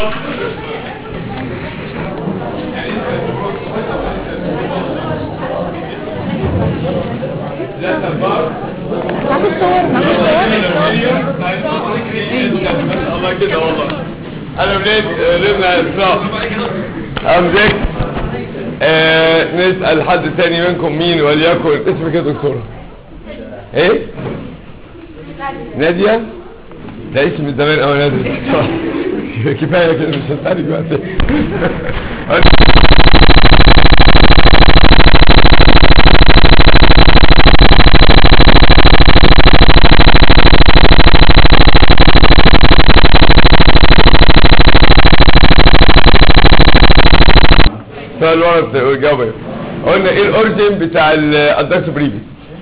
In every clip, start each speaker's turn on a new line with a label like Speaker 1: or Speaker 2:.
Speaker 1: معاك الصور معاك الصور
Speaker 2: الله كده والله انا ولاد لبنا اسراء امزك آه نسأل حد تاني منكم مين وليكن اسمك يا دكتورة ايه نادية ده اسم من زمان اوي نادية كفاية كده مش هسألك بقى تاني سؤال ورا الجواب ايه قلنا ايه الاوريجين بتاع الادكتو بريبي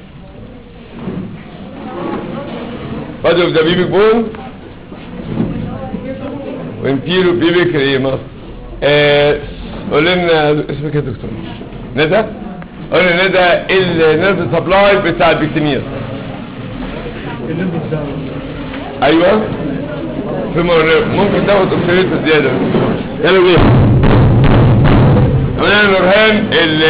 Speaker 2: بادي اوف ذا بيبي بون وانتيرو بيبي كريماس آه قول لنا اسمك يا دكتور ندى قلنا ندى النيرف سبلاي بتاع البكتينيا ايوه في مرة ممكن تاخد اوكسيدات زياده يلا بينا قلنا نورهان ال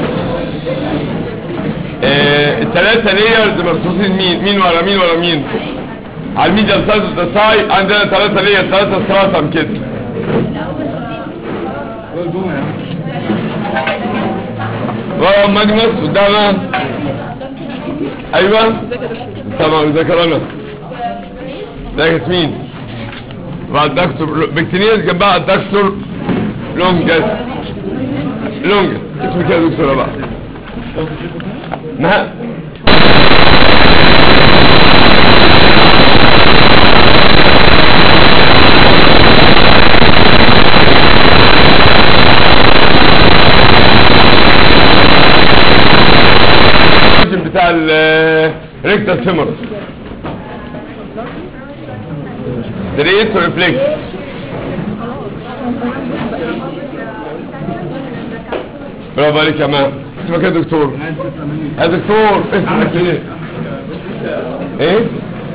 Speaker 2: آه، الثلاثة ليرز مرصوصين مين مين ورا مين ورا مين على الميديال سايز اوف ذا ساي عندنا ثلاثة لير ثلاثة ستراتم كده ورا ماجنس قدامها ايوه طبعا ذكرنا ده ياسمين بعد دكتور بكتيرياس جنبها الدكتور لونجس لونجس اسمك يا دكتورة بقى نعم بتاع الريكتال فيمورس دريت وريفلكس برافو عليك يا مان اسمك ايه يا دكتور يا دكتور اسمك ايه ايه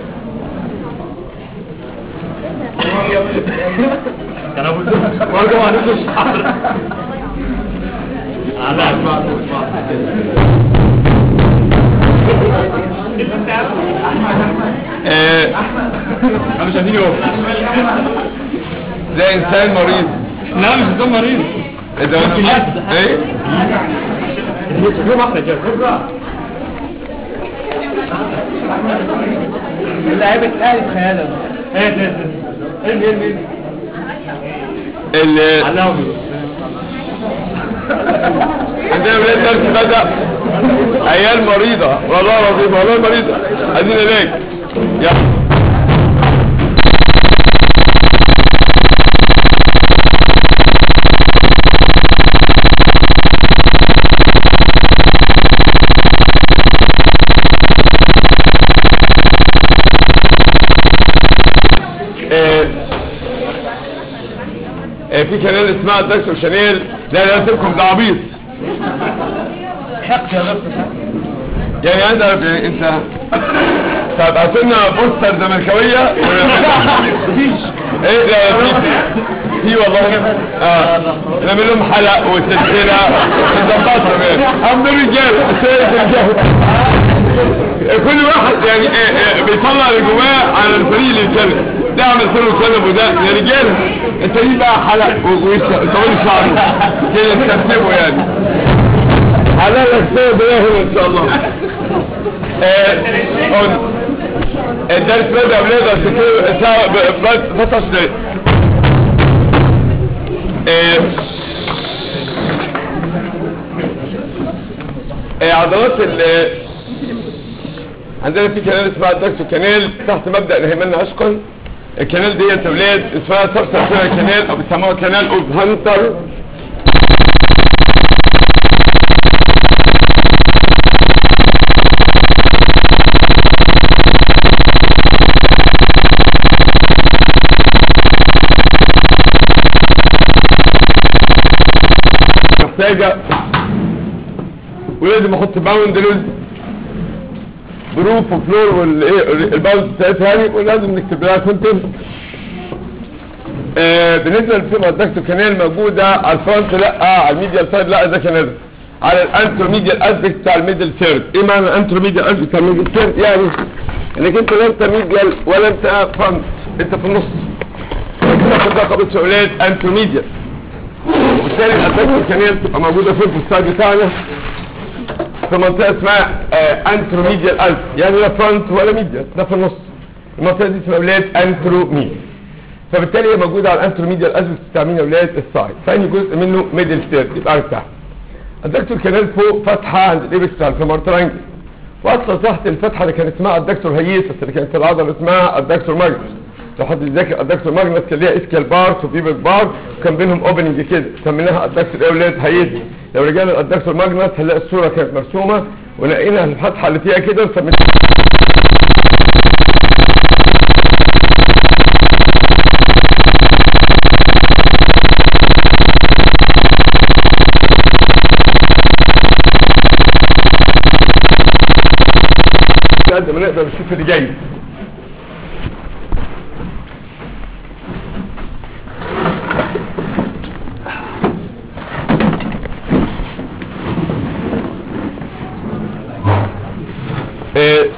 Speaker 3: برضه ما عرفتش الشعر
Speaker 2: ايه
Speaker 3: مش هتيجي هو
Speaker 2: ده انسان مريض
Speaker 3: لا مش هتكون مريض
Speaker 2: ايه ده انا ايه
Speaker 3: يوم واحدة كده
Speaker 4: لعيبة الاهلي بخيالة
Speaker 3: ايه ايه ايه ايه ايه
Speaker 2: ال
Speaker 3: علمني
Speaker 2: عندنا ولاد درس بدأ عيال مريضة والله العظيم والله مريضة عايزين علاج يلا آه، آه، في كنال اسمها الدكتور شانيل لا لا سيبكم ده عبيط
Speaker 4: حقد يا دكتور
Speaker 2: يعني انت يعني انت طب هاتلنا بوستر زملكاويه
Speaker 4: مفيش
Speaker 2: ايه لا في في في والله اه نعمل لهم حلق وسلسله نظبطهم يعني هم رجاله سيد رجاله كل واحد يعني إيه إيه بيطلع اللي جواه على الفريق اللي يتكلم ده عملت له كلام وده يا رجاله انت ليه بقى حلق وطويل شعره كده ترتبه يعني على لك سبب هنا ان شاء الله آه، قلنا. الدرس بدأ بنقدر تكون ساعة فترة دقايق آه، آه، عضلات ال عندنا في كنال اسمها الدكتور كنال تحت مبدأ نهيمنا اشقل الكنال ديت يا ولاد اسمها سبسة كنال او بيسموها كنال اوف هانتر محتاجة ولازم احط باوندرز بروف وفلور والايه الباوند بتاعتها يعني ولازم نكتب لها كونتنت آه بالنسبه للفيما الدكتور كانال موجوده على الفرونت لا على الميديال سايد لا ده كانال على الانتروميديال اسبكت بتاع الميدل ثيرد ايه معنى الانتروميديال اسبكت بتاع الميدل ثيرد يعني انك انت لا انت ميديال ولا انت فرونت انت في النص كده في الرقبه السؤالات انتروميديال وبالتالي الادكتور كانال تبقى موجوده فين في السايد بتاعنا في منطقه اسمها آه انتروميديال الف يعني لا فرونت ولا ميديال ده في النص المنطقه دي اسمها اولاد انتروميديال فبالتالي هي موجوده على الانتروميديال اسبكت بتاع مين يا اولاد السايد ثاني جزء منه ميدل ثيرد يبقى عارف تحت الدكتور كانال فوق فتحه عند الايبكس بتاع الفيمار ترانجل واصلا تحت الفتحه اللي كانت اسمها الدكتور هيسس اللي كانت العضله اسمها الدكتور ماجنس لو حد يذاكر الدكتور ماجنس كان ليها اسكيال بارت وبيبك بارت وكان بينهم اوبننج كده سميناها الدكتور ايه ولاد هيسس لو رجعنا الدكتور ماجنس هنلاقي الصوره كانت مرسومه ولقينا الفتحه اللي فيها كده وسميناها قد ما نقدر نشوف اللي جاي إيه.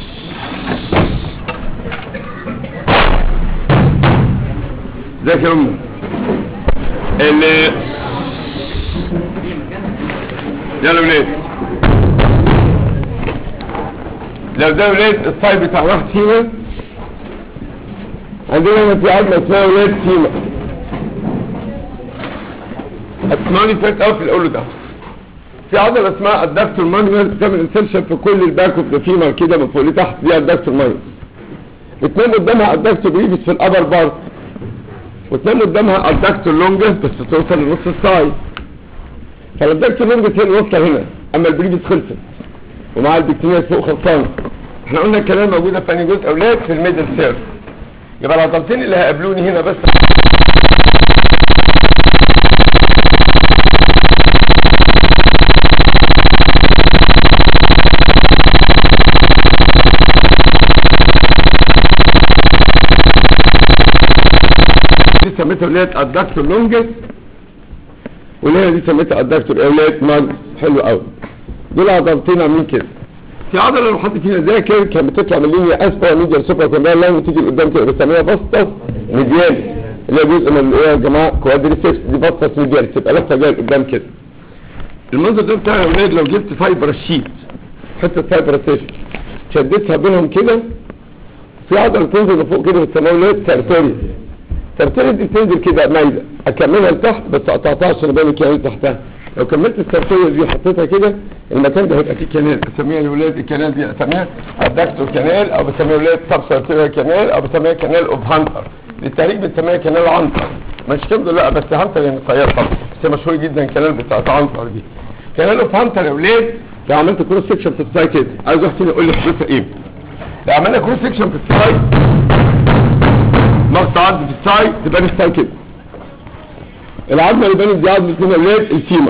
Speaker 2: ازيك يا امي اللي يلا ولاد لو ده ولاد الصايب بتاع واحد فينا عندنا هنا في عظمه اسمها ولاد فيما هتسمعوني فات قوي في الاول ده في عضله اسمها الدكتور مانوال بتعمل انسرشن في كل الباك اوف ذا فيمر كده من فوق لتحت دي الدكتور مانوال وتنام قدامها الدكتور بريفيس في الابر بارت وتنام قدامها الدكتور لونجس بس توصل لنص السايد فالدكتور لونجس هي اللي واصله هنا اما البريفيس خلصت ومع البكتيريا فوق خلصانه احنا قلنا الكلام موجوده في انهي جزء اولاد في الميدل سيرف يبقى العضلتين اللي هيقابلوني هنا بس دي سميتها اولاد الدكتور لونجس واللي هنا دي سميتها الدكتور اولاد ماج حلو قوي دول عضلتين عاملين كده في عضله لو حد فينا ذاكر كانت بتطلع من لينيا اسفل ميديا سوبر كوندال لاين وتيجي لقدام كده بنسميها فاستس ميديال اللي هي جزء من ايه يا جماعه كوادريسيبس دي فاستس ميديال تبقى لفه جايه لقدام كده المنظر ده بتاع يا ولاد لو جبت فايبر شيت حته فايبر تيشن شديتها بينهم كده في عضله تنزل لفوق كده بتسموها ولاد سارتوريا السارتوريا دي بتنزل كده مايله اكملها لتحت بس قطعتها عشان يبان الكيانات تحتها لو كملت السارتوريا دي وحطيتها كده المكان ده هيبقى فيه كانال اسميها يا ولاد الكانال دي اسميها الدكتور كانال او بسميها يا ولاد سب سارتوريا كانال او بسميها كانال اوف هانتر للتاريخ بنسميها كانال عنتر مش كده لا بس هانتر يعني قصير طبعا بس مشهور جدا الكانال بتاعت عنتر دي كانال اوف هانتر يا ولاد لو عملت كروس سكشن في الساي كده عايز واحد فينا يقول لي حدوثها ايه لو عملنا كروس سكشن في الساي مقطع عرض في الساي تبقى الساي كده العظمه اللي بانت دي عظمه مين يا ولاد الفيمر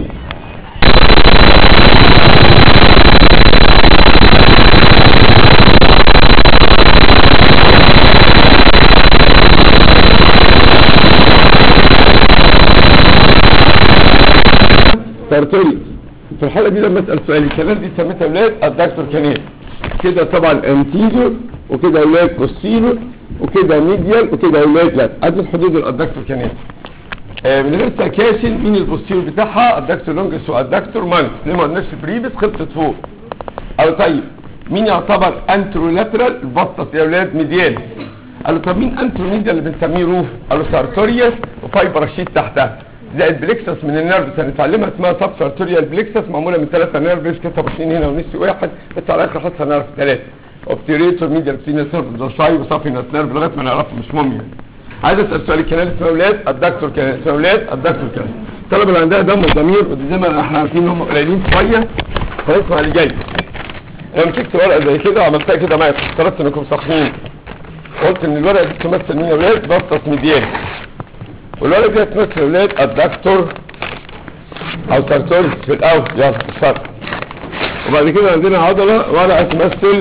Speaker 2: سارتوري في الحالة دي لما اسأل سؤالي الكلام دي سميتها ولاد الدكتور كانيل كده طبعا انتيجر وكده ولاد بوستيرور وكده ميديال وكده ولاد لا ادي الحدود الدكتور كانيل آه من غير سكاشن مين البوستيرور بتاعها الدكتور لونجس والدكتور مانس ليه ما قلناش بريفس خلصت فوق او طيب مين يعتبر انترولاترال البطس يا ولاد ميديال قالوا طب مين انتروميديا اللي بنسميه روف قالوا سارتوريوس وفايبر شيت تحتها زائد بليكسس من النيرفز هنتعلمها اسمها سب سارتوريال بليكسس معموله من ثلاثه نيرفز كتب اثنين هنا ونسي واحد بس على الاخر حصل نيرف ثلاثه اوبتيريتور ميديال سينس نيرف دوشاي وصافينس نيرف لغايه ما نعرفه مش مهم يعني عايز اسال سؤال الكنال اسمه اولاد الدكتور كنال اسمه اولاد الدكتور كنال الطلبه اللي عندها دم وضمير ودي زي ما احنا عارفين ان هم قليلين شويه فاسمع اللي جاي لو مسكت ورقه زي كده وعملتها كده معايا افترضت انكم صاحيين قلت ان الورقه دي تمثل مين يا اولاد بسطس ميديان والورقه دي تمثل يا اولاد الدكتور او سارتوريس في الاول يلا الشرط وبعد كده عندنا عضله ورقه تمثل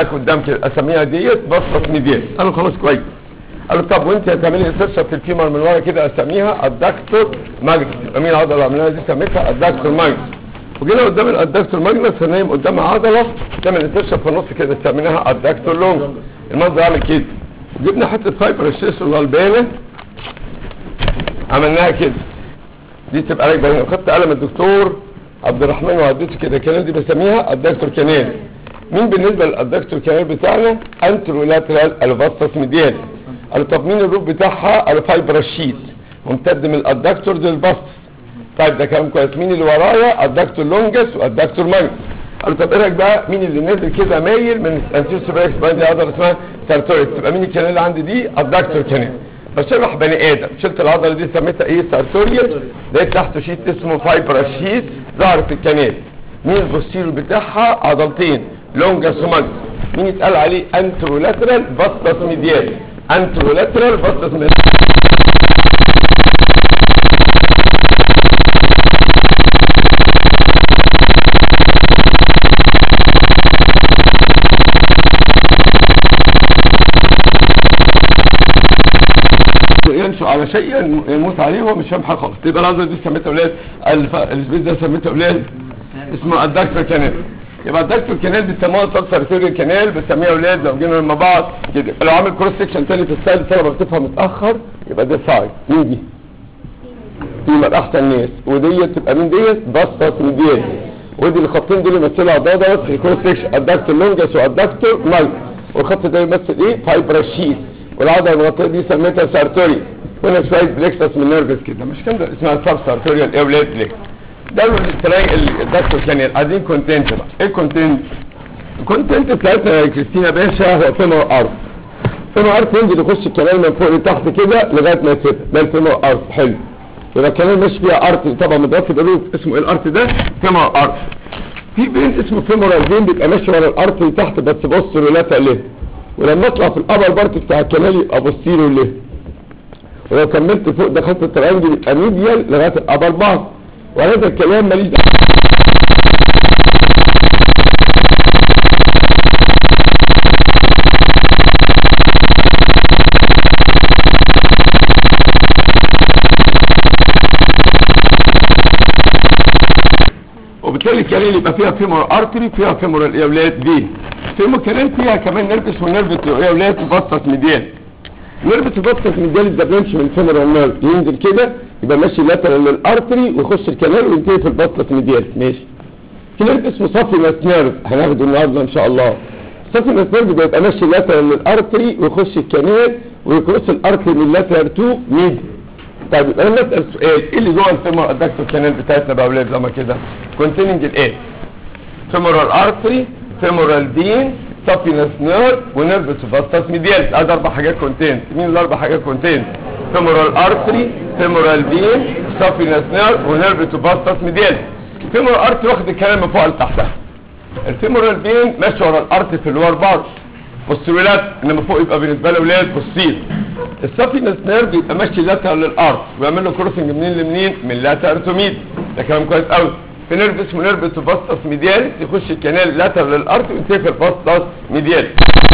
Speaker 2: لك قدام كده اسميها ديت بسطة ميديال قال له خلاص كويس قال له طب وانت هتعملي انسرشن في الفيمر من ورا كده اسميها الدكتور ماجنس يبقى مين العضله اللي عملناها دي سميتها الدكتور ماجنس وجينا قدام الادكتور ماجنس هنايم قدام عضله تعمل انسرشن في النص كده سميناها الدكتور لونج المنظر عامل كده وجبنا حته فايبر الشيس الغلبانه عملناها كده دي تبقى راكبه هنا خدت قلم الدكتور عبد الرحمن وعديته كده كانال دي بسميها الدكتور كانال مين بالنسبه للادكتور كانال بتاعنا انترولاترال الفاستس ميديال قالوا طب مين الروب بتاعها قالوا فايبر الشيت ممتد من الادكتور للباستس طيب ده كلام كويس مين اللي ورايا الدكتور لونجس والدكتور ماجنس قالوا طب ايه رايك بقى مين اللي نازل كده مايل من انتيو سوبريكس باندي عضله اسمها سارتوريس تبقى مين الكانال اللي عندي دي الدكتور كانال بشرح بني ادم شلت العضله دي سميتها ايه سارتوريوس لقيت تحته شيت اسمه فايبر شيت ظهر في الكانال مين البوستيريور بتاعها عضلتين لونجاس وماجنس مين يتقال عليه انترولاترال فاستس ميديال انترولاترال فاستس ميديال ينشأ على شيء يموت عليه وهو مش فاهم حاجه خالص يبقى العضله دي سميتها اولاد الف... السبيس ده سميتها اولاد اسمه الدكتور كانال يبقى الدكتور كانال بيسموها سب سارتوريال كانال بنسميها اولاد لو جينا مع بعض كده لو عامل كروس سكشن تاني في السايد الطلبه بتفهم متاخر يبقى ده سايد مين دي؟ دي يبقى احسن ناس وديت تبقى مين ديت؟ بسطه ميديال ودي الخطين دول يمثلوا عضله دوت في الكروس سكشن الدكتور لونجس والدكتور مايك والخط ده يمثل ايه؟ فايبر شيت والعضله المغطيه دي سميتها سارتوري هنا شويه بليكسس من نيرفس كده مش كده اسمها سب سارتوريال ايوليت بليكس ده التراي الدكتور كان عايزين كونتنت بقى ايه الكونتنت الكونتنت بتاعتنا يا كريستينا باشا هو فيمور ارت فيمور ارت ينزل يخش الكلام من فوق لتحت كده لغايه ما يتفتح ده الفيمور ارت حلو يبقى الكلام ماشي فيها ارت طبعا متوفي بالروف اسمه ايه الارت ده فيمور ارت في بين اسمه فيمورال فين بيبقى ماشي ورا الارت لتحت بس بص رولات له ولما اطلع في الابر بارت بتاع الكنال يبقى بوستيريور له ولو كملت فوق ده خط الترانجل يبقى ميديال لغايه الابر بارت وهذا الكلام ماليش دعوه وبالتالي الكلام يبقى فيها فيمور ارتري فيها فيمور الاولاد فين فيمور كلام فيها كمان نرفس ونرفس الاولاد فاسطس ميديال نرفس فاسطس ميديال ده برانش من فيمور النيرف ينزل كده يبقى ماشي لاترال للارتري ويخش الكنال وينتهي في الفاسطس ميديال ماشي في نيرف اسمه صافي نيرف هناخده النهارده ان شاء الله صافي نيرف بيبقى ماشي لاترال للارتري ويخش الكنال ويكروس الارتري من لاترال تو ميد طيب يبقى انا نسال سؤال ايه اللي جوه الفيمور ادكتور كانال بتاعتنا بقى اولاد زي ما كده كونتيننج الايه فيمورال ارتري فيمورال فين سافينس نيرف ونيرفس فاستس ميديال ادي اربع حاجات كونتين مين الاربع حاجات كونتين فيمورال ارتري فيمورال فين سافينس نيرف ونيرفس فاستس ميديال الفيمورال ارتري واخد الكلام من فوق لتحتها الفيمورال فين ماشي ورا الارتري في اللور بارت بوستيرولات انما فوق يبقى بالنسبه له ولاد بوستير السافينس نيرف يبقى ماشي لاترال للارض ويعمل له كروسنج منين لمنين من لاترال تو ميد ده كلام كويس قوي في نيرف اسمه نيرف فاستس ميدياليس يخش الكنال لاترال للارض وينتهي في الفاستس ميدياليس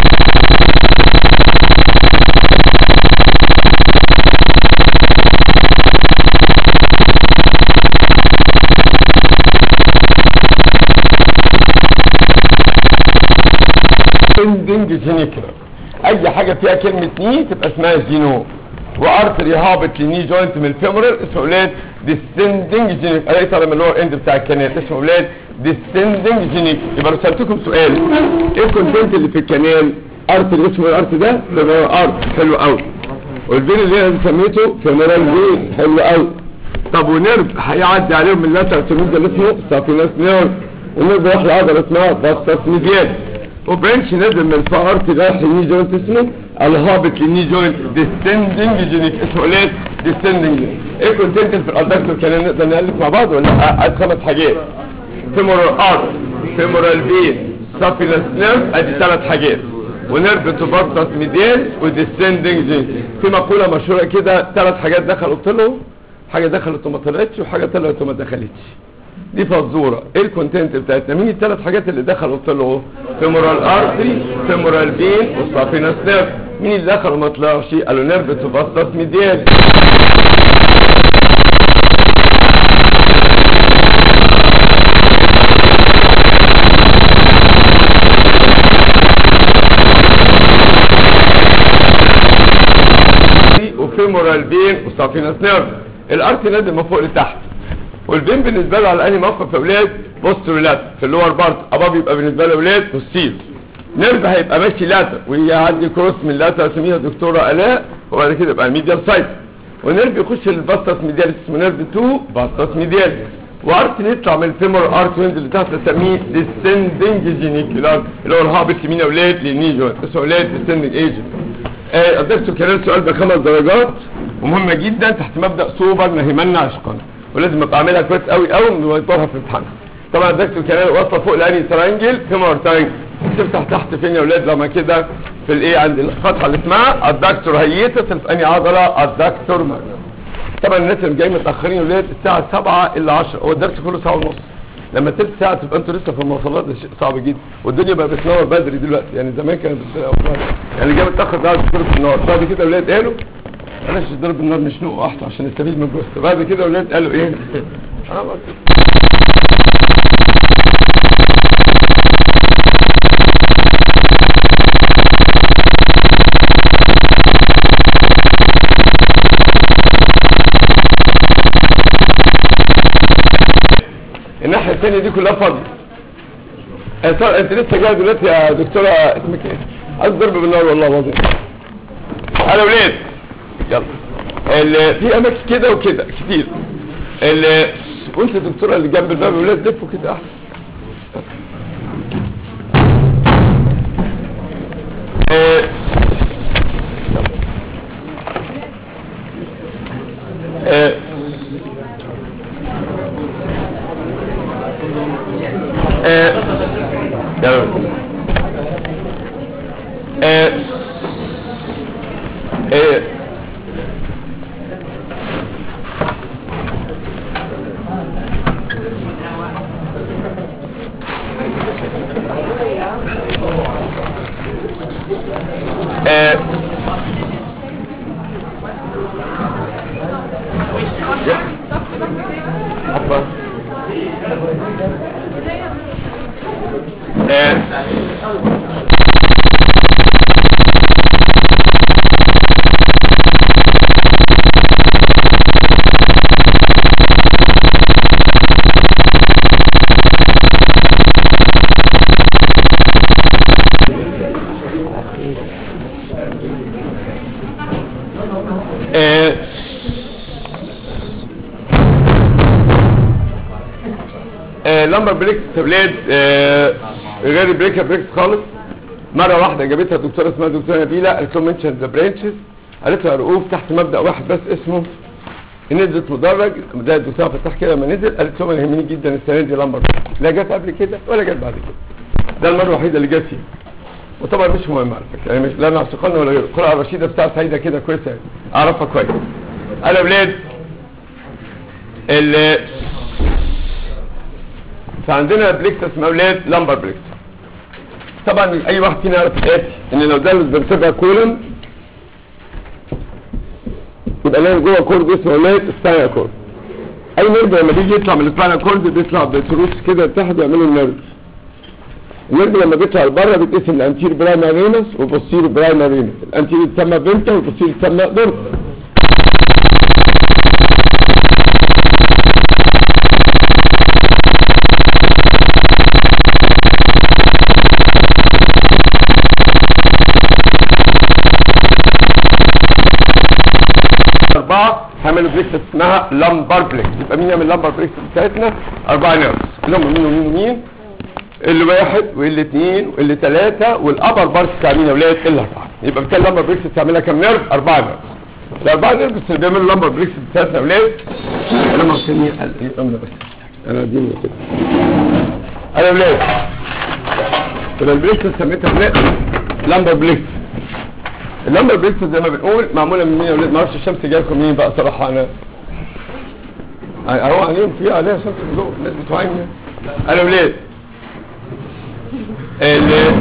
Speaker 2: سندنج جينيكرا اي حاجه فيها كلمه ني تبقى اسمها جينو وارتري هابط لني جوينت من الفيمورال اسمه اولاد ديسندنج جينيك اي طالع من اللور اند بتاع الكنال اسمه اولاد ديسندنج جينيك يبقى لو سالتكم سؤال ايه الكونتنت اللي في الكنال ارتري اسمه الارت ده فيمورال ارت حلو قوي والفين اللي انا سميته فيمورال فين حلو قوي طب ونيرف هيعدي عليهم من اللاتر تميد اللي اسمه سافينس نيرف ونيرف واحد عضله اسمها فاستس ميديال وبرانش نازل من الفقرت رايح للني جوينت اسمه الهابط للني جوينت ديسندنج جينيك اسمه ليه ديسندنج ايه كونتنت في الادكتور كان نقدر نالف مع بعض ولا عايز خمس حاجات فيمورال ارت فيمورال فين سافينس نيرف ادي ثلاث حاجات ونيرف توباستس ميديال وديسندنج جينيك في مقوله مشهوره كده ثلاث حاجات دخلوا طلعوا حاجه دخلت وما طلعتش وحاجه طلعت وما دخلتش دي فزوره ايه الكونتنت بتاعتنا مين الثلاث حاجات اللي دخلوا طلعوا فيمورال ارتري فيمورال بين وصافينس نيرف مين اللي دخل وما طلعش قالوا نيرف سوباستاس ميديال وفيمورال بين وصافينس نيرف الارتي نازل من فوق لتحت والبين بالنسبه له على انهي موقف يا اولاد بوستر لات في اللور بارت اباب يبقى بالنسبه له اولاد بوستير نيرف هيبقى ماشي لاتر ويعدي كروس من لاتر اسميها دكتوره الاء وبعد كده يبقى الميديال سايت ونيرف يخش الباستاس ميديال اسمه نيرف 2 باستاس ميديال وارت يطلع من الفيمور ارت ويند اللي تحت اسميه ديسندنج جينيكولار اللي هو الهابط يمين يا اولاد للني جوينت اسمه اولاد ديسندنج ايجنت آه، الدكتور كان سؤال بخمس درجات ومهمة جدا تحت مبدأ سوبر نهمنا عشقا ولازم ابقى اعملها كويس قوي قوي من ويطورها في امتحانها طبعا الدكتور كان واصله فوق لاني ترانجل فيمور ترانجل تفتح تحت فين يا اولاد لما كده في الايه عند الفتحه اللي اسمها الدكتور هيتس في انهي عضله الدكتور ماجنس طبعا الناس اللي جايين متاخرين يا اولاد الساعه 7 الا 10 هو الدرس كله ساعه ونص لما تلت ساعه تبقى انتوا لسه في المواصلات ده شيء صعب جدا والدنيا بقى بتنور بدري دلوقتي يعني زمان كانت بتنور يعني اللي جاي متاخر ده كله في النار بعد كده اولاد قالوا بلاش ضرب النار نشنقه احسن عشان نستفيد من الجثه بعد كده اولاد قالوا ايه انا قلت الناحيه الثانيه دي كلها فاضيه يا ترى انت لسه جاي دلوقتي يا دكتوره اسمك ايه عايز ضرب بالنار والله العظيم انا ولاد يلا ال- في اماكن كده وكده كتير ال- وانت الدكتوره اللي جنب الباب ولاد لفوا كده احسن آه، آه، آه، يلا. آه، آه، آه، عفوا. آه، آه، آه، لمبر بريكس تبلاد آه، غير بريكا بريكس خالص مرة واحدة جابتها دكتورة اسمها دكتورة نبيلة قالت لهم منشن ذا برانشز قالت له يا رؤوف تحت مبدأ واحد بس اسمه نزلت مدرج ده الدكتور فتح كده لما نزل قالت لهم انا يهمني جدا السنة دي لمبر لا جت قبل كده ولا جت بعد كده ده المرة الوحيدة اللي جت فيها وطبعا مش مهم على فكرة يعني مش لا نعشقنا ولا غيره القراءة الرشيدة بتاع سعيدة كده كويسة يعني اعرفها كويس انا يا ولاد ال فعندنا بليكس اسمها اولاد لمبر بليكس طبعا اي واحد فينا يعرف الاتي ان لو ده الفرتبرا كولن يبقى لنا جوه كورد اسمه اولاد سباينال كورد اي نيرف لما بيجي يطلع من السباينال كورد بيطلع بتروس كده لتحت يعملوا النيرف النيرف لما بيطلع لبره بيتقسم لانتير برايمري رينس وبوستير برايمري رينس الانتير يتسمى فينتا والبوستير يتسمى دورسا أربعة هعملوا بريكس اسمها لامبر بريكس يبقى مين يعمل لامبر بريكس بتاعتنا أربعة نيرفز اللي هم مين ومين ومين اللي واحد واللي اثنين واللي ثلاثة والأبر بارت بتاع مين يا ولاد إلا أربعة يبقى بالتالي اللامبر بريكس بتعملها كام نيرف؟ أربعة نيرفز الأربعة نيرفز اللي بيعملوا اللامبر بريكس بتاعتنا يا ولاد أنا مصرني أنا بس أنا دي كده أنا يا ولاد يبقى البريكس سميتها يا ولاد لامبر بريكس اللمبر بريكس زي ما بنقول معموله من مين يا ولاد ما اعرفش الشمس جايه لكم مين بقى صراحه انا اهو عليهم فيها عليها شمس من جوه الناس بتوعين انا ولاد ال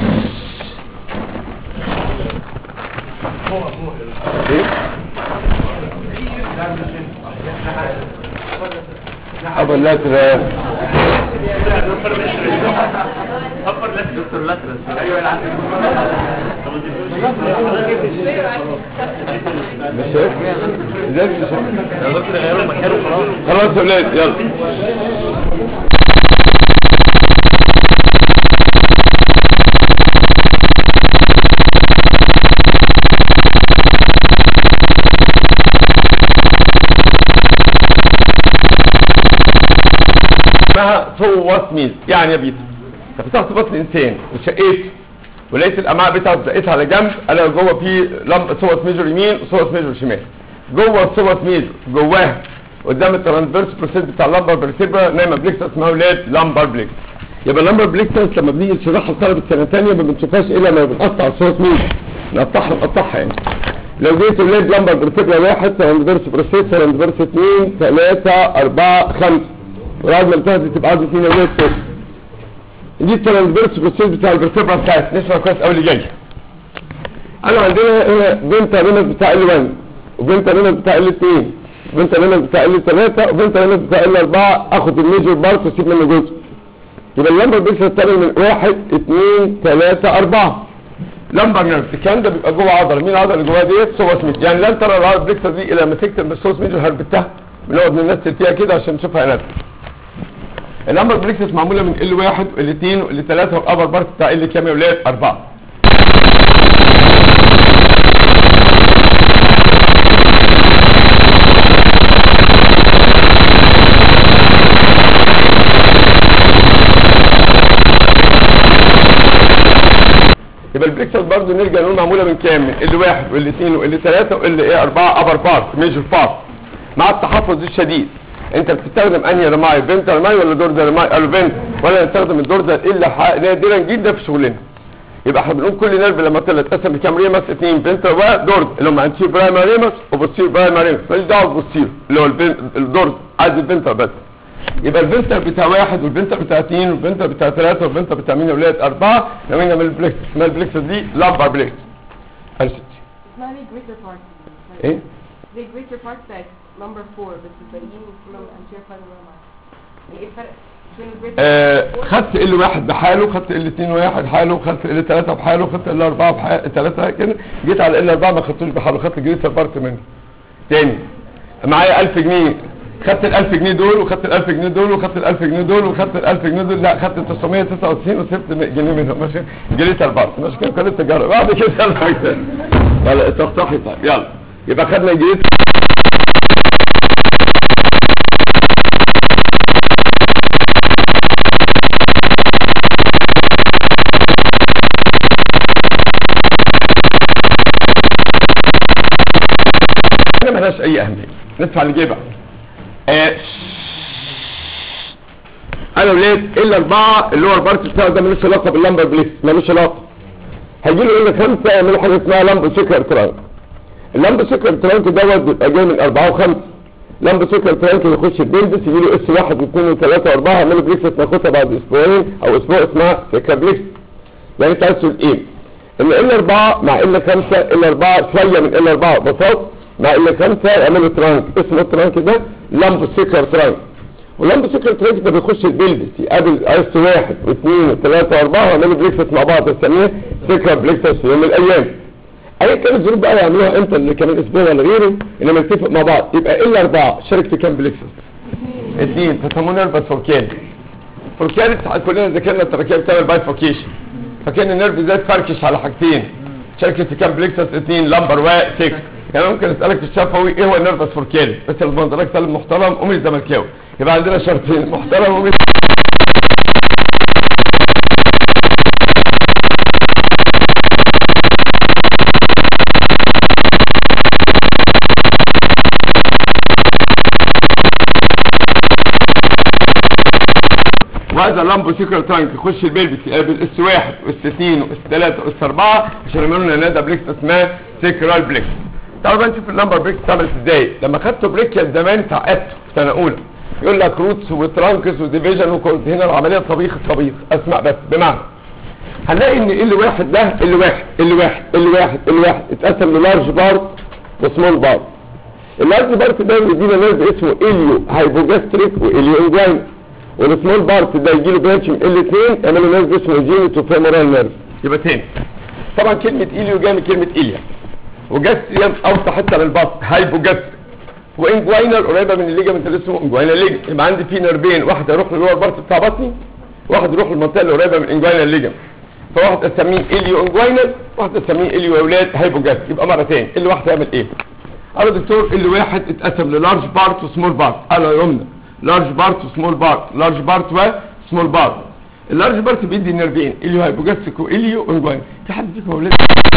Speaker 2: ايه ابو اللاتر مش شايف ازاي مش شايف خلاص يا ولاد يلا اسمها صوت ميز يعني يا بيتر انت فتحت بطن انسان وشقيته ولقيت الامعاء بتاعته زقيتها على جنب انا جوه في لمب صوت ميجر يمين وصوت ميجر شمال جوه الصوت ميجر جواها قدام الترانسفيرس بروسيس بتاع اللمبر برتبرا نايمه بليكس اسمها ولاد لمبر بليكس يبقى اللمبر بليكسس لما بنيجي نشرحها لطلبه سنه ثانيه ما بنشوفهاش الا لما بنقطع الصوت ميجر نقطعها نقطعها يعني لو جيت ولاد لمبر برتبرا واحد ترانسفيرس بروسيس ترانسفيرس اثنين ثلاثه اربعه خمسه وبعد ما انتهت تبقى عايز اثنين ولاد ست دي الترانسفيرس بروسيس بتاع الفرتبرا بتاعت نسمع كويس قوي اللي جاي قالوا عندنا هنا بنت لينس بتاع ال 1 وبنت لينس بتاع ال 2 وبنت لينس بتاع ال 3 وبنت لينس بتاع ال 4 اخد الميجور بارت واسيب منه جزء يبقى اللمبر بيكسر التاني من 1 2 3 4 لمبر نيرف الكلام ده بيبقى جوه عضله مين العضله اللي جواها ديت سوس ميت يعني لن ترى العضله بيكسر دي الا لما تكتب بالسوس ميجور هربتها بنقعد نمثل فيها كده عشان نشوفها اناتومي اللمبر بريكسس معموله من ال 1 وال 2 وال 3 والابر بارت بتاع ال كام يا ولاد 4 يبقى البريكسس برضه نرجع نقول معموله من كام من ال 1 وال 2 وال 3 وال ايه 4 ابر بارت ميجر بارت مع التحفظ الشديد انت بتستخدم انهي رماي بنت رماي ولا دورزا رماي قالوا بنت ولا نستخدم الدورزا الا ح- نادرا جدا في شغلنا يبقى احنا بنقول كل نيرف لما طلع اتقسم لكام ريمس اثنين بنت ودورز اللي هم انتيو برايمري ريمس وبوستير برايمري ريمس ماليش دعوه ببوستير اللي هو البن- الدورز عايز البنت بس يبقى البنتر بتاع واحد والبنتر بتاع اثنين والبنتر بتاع ثلاثة والبنتر بتاع مين يا ولاد أربعة نوينا من البليكس اسمها البليكس دي لامبر بليكس قال ستي
Speaker 1: اسمها ليه greater part
Speaker 2: ايه؟
Speaker 1: زي greater part بتاعت number 4 بس الباقيين كلهم anterior final يعني ايه الفرق بين الجريتر
Speaker 2: آه خدت ال واحد بحاله خدت ال اتنين واحد حاله خدت ال تلاتة بحاله خدت ال اربعة بحاله تلاتة كده جيت على ال اربعة ما خدتوش بحاله خدت جريتر بارت منه تاني معايا 1000 جنيه خدت ال 1000 جنيه دول وخدت ال 1000 جنيه دول وخدت ال 1000 جنيه دول وخدت ال 1000 جنيه دول لا خدت 999 وسبت جنيه منهم ماشي جريتر بارت ماشي كده كانت تجارة بعد كده يلا كده. يلا تصحي طيب يلا يبقى خدنا جريتر حاجه ملهاش اي اهميه ندفع اللي جاي بقى آه، انا ولاد الا اربعه اللي هو البارت بتاعه ده ملوش علاقه باللمبر بليكس ملوش علاقه هيجي له الا خمسه يعملوا حاجه اسمها لمب سكر ترانك اللمب سكر ترانك دوت بيبقى جاي من اربعه وخمسه لمب سكر ترانك يخش البيلدس يجي له اس واحد واثنين وثلاثه واربعه يعملوا بليكس ناخدها بعد اسبوعين او اسبوع اسمها سكر بليكس يعني انت عايز تقول ايه؟ ان ال 4 مع ال 5 ال 4 شويه من ال 4 بساط مع ال 5 يعملوا ترانك اسمه الترانك ده لمب سكر ترانك ولمب سكر ترانك ده بيخش البيلدس يقابل اس واحد واثنين وثلاثه واربعه ويعملوا بريكسس مع بعض بنسميه سكر بريكسس في يوم من الايام ايا كانت الظروف بقى يعملوها امتى اللي كمان اسبوع ولا غيره انما نتفق مع بعض يبقى ال 4 شارك في كام بريكسس؟ اثنين تسمونه نيرفس فوركالي فوركالي كلنا ذاكرنا التركيب بتعمل بايفوركيشن فكان النيرف ده اتفركش على حاجتين شركة في كام بليكسس اثنين لمبر و 6 يعني ممكن اسالك في الشفوي ايه هو النيرفس فوركالي بس لما حضرتك سالم محترم ومش زملكاوي يبقى عندنا شرطين محترم ومش وهذا لامبو سيكرال تانك يخش البيلبس يقابل اس واحد واس اثنين واس ثلاثة واس اربعة عشان يعملوا لنا نادا بليكس اسمها سيكرال بليكس تعالوا بقى نشوف اللمبر بريك اتعملت ازاي لما خدته بريكيال زمان اتعقدته في سنه اولى يقول لك روتس وترانكس وديفيجن وكنت هنا العمليه طبيخ الطبيخ اسمع بس بمعنى هنلاقي ان ال واحد ده ال واحد ال واحد ال واحد ال واحد اتقسم للارج بارت وسمول بارت اللارج بارت ده بيدينا نيرف اسمه اليو هايبوجاستريك واليو انجوين والسمول بارت ده يجي له برانش من الاثنين يعملوا نيرف اسمه جينيتو فيمورال نيرف يبقى تاني طبعا كلمه اليو جايه من كلمه اليا وجاستريم اوسع حته من البطن هايبوجاستريك وانجوينال قريبه من الليجامنت اللي اسمه انجوينال ليجم يبقى عندي في نيرفين واحد يروح للور بارت بتاع بطني واحد يروح للمنطقه اللي قريبه من انجوينال ليجم فواحد اسميه اليو انجوينال واحد اسميه اليو اولاد هايبوجاست يبقى مره تاني اللي واحد هيعمل ايه قال دكتور اللي واحد اتقسم للارج بارت وسمول بارت قال يا يمنى لارج بارت وسمول بارت لارج بارت وسمول بارت اللارج بارت بيدي نيرفين اليو هايبوجاستيك واليو انجوينال في حد فيكم اولاد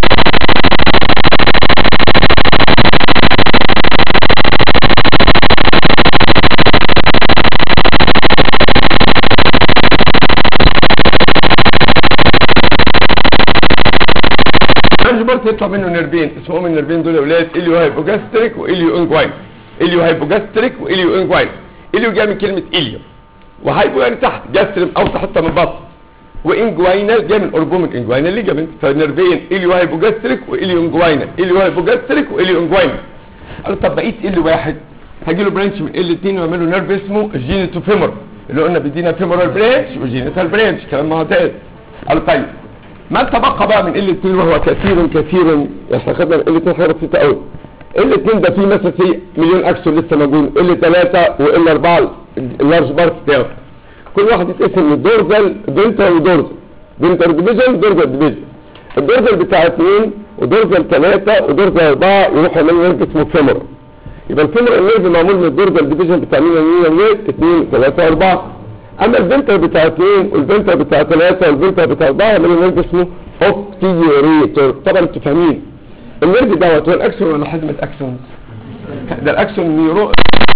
Speaker 2: اللارج بارت يطلع منه نيرفين اسمهم النيرفين دول يا اولاد اليو هايبوجاستريك واليو انجوين اليو هايبوجاستريك واليو انجوين اليو جاي من كلمه اليو وهايبو يعني تحت جاستريم اوسع حته من البطن وانجوينال جاي من قربهم من انجوينال ليجامنت فالنيرفين اليو هايبوجاستريك واليو انجوينال اليو هايبوجاستريك واليو انجوينال قالوا طب بقيت ال واحد هجي له برانش من ال 2 واعمل له نيرف اسمه جينيتو فيمور اللي قلنا بيدينا فيمورال برانش وجينيتال برانش كلام معتاد قالوا طيب ما تبقى بقى من ال 2 وهو كثير كثير احنا خدنا ال 2 حاجه بسيطه قوي ال 2 ده فيه مثلا سي مليون اكسون لسه موجود ال 3 وال 4 اللارج بارت بتاعه كل واحد يتقسم لدورزال دنتر ودورزال دنتر ديفيجن دورزال ديفيجن الدورزال بتاع 2 ودورزال 3 ودورزال 4 يروح يعمل نيرف اسمه فيمور يبقى الفيمور النيرف معمول من الدورزال ديفيجن بتاع مين ومين ومين 2 3 4 اما البنتر بتاع 2 والبنتر بتاع 3 والبنتر بتاع 4 يعملوا نيرف اسمه اوبتيوريتور طبعا انتوا فاهمين النيرف دوت هو الاكسون ولا حزمه اكسونز ده الاكسون نيورو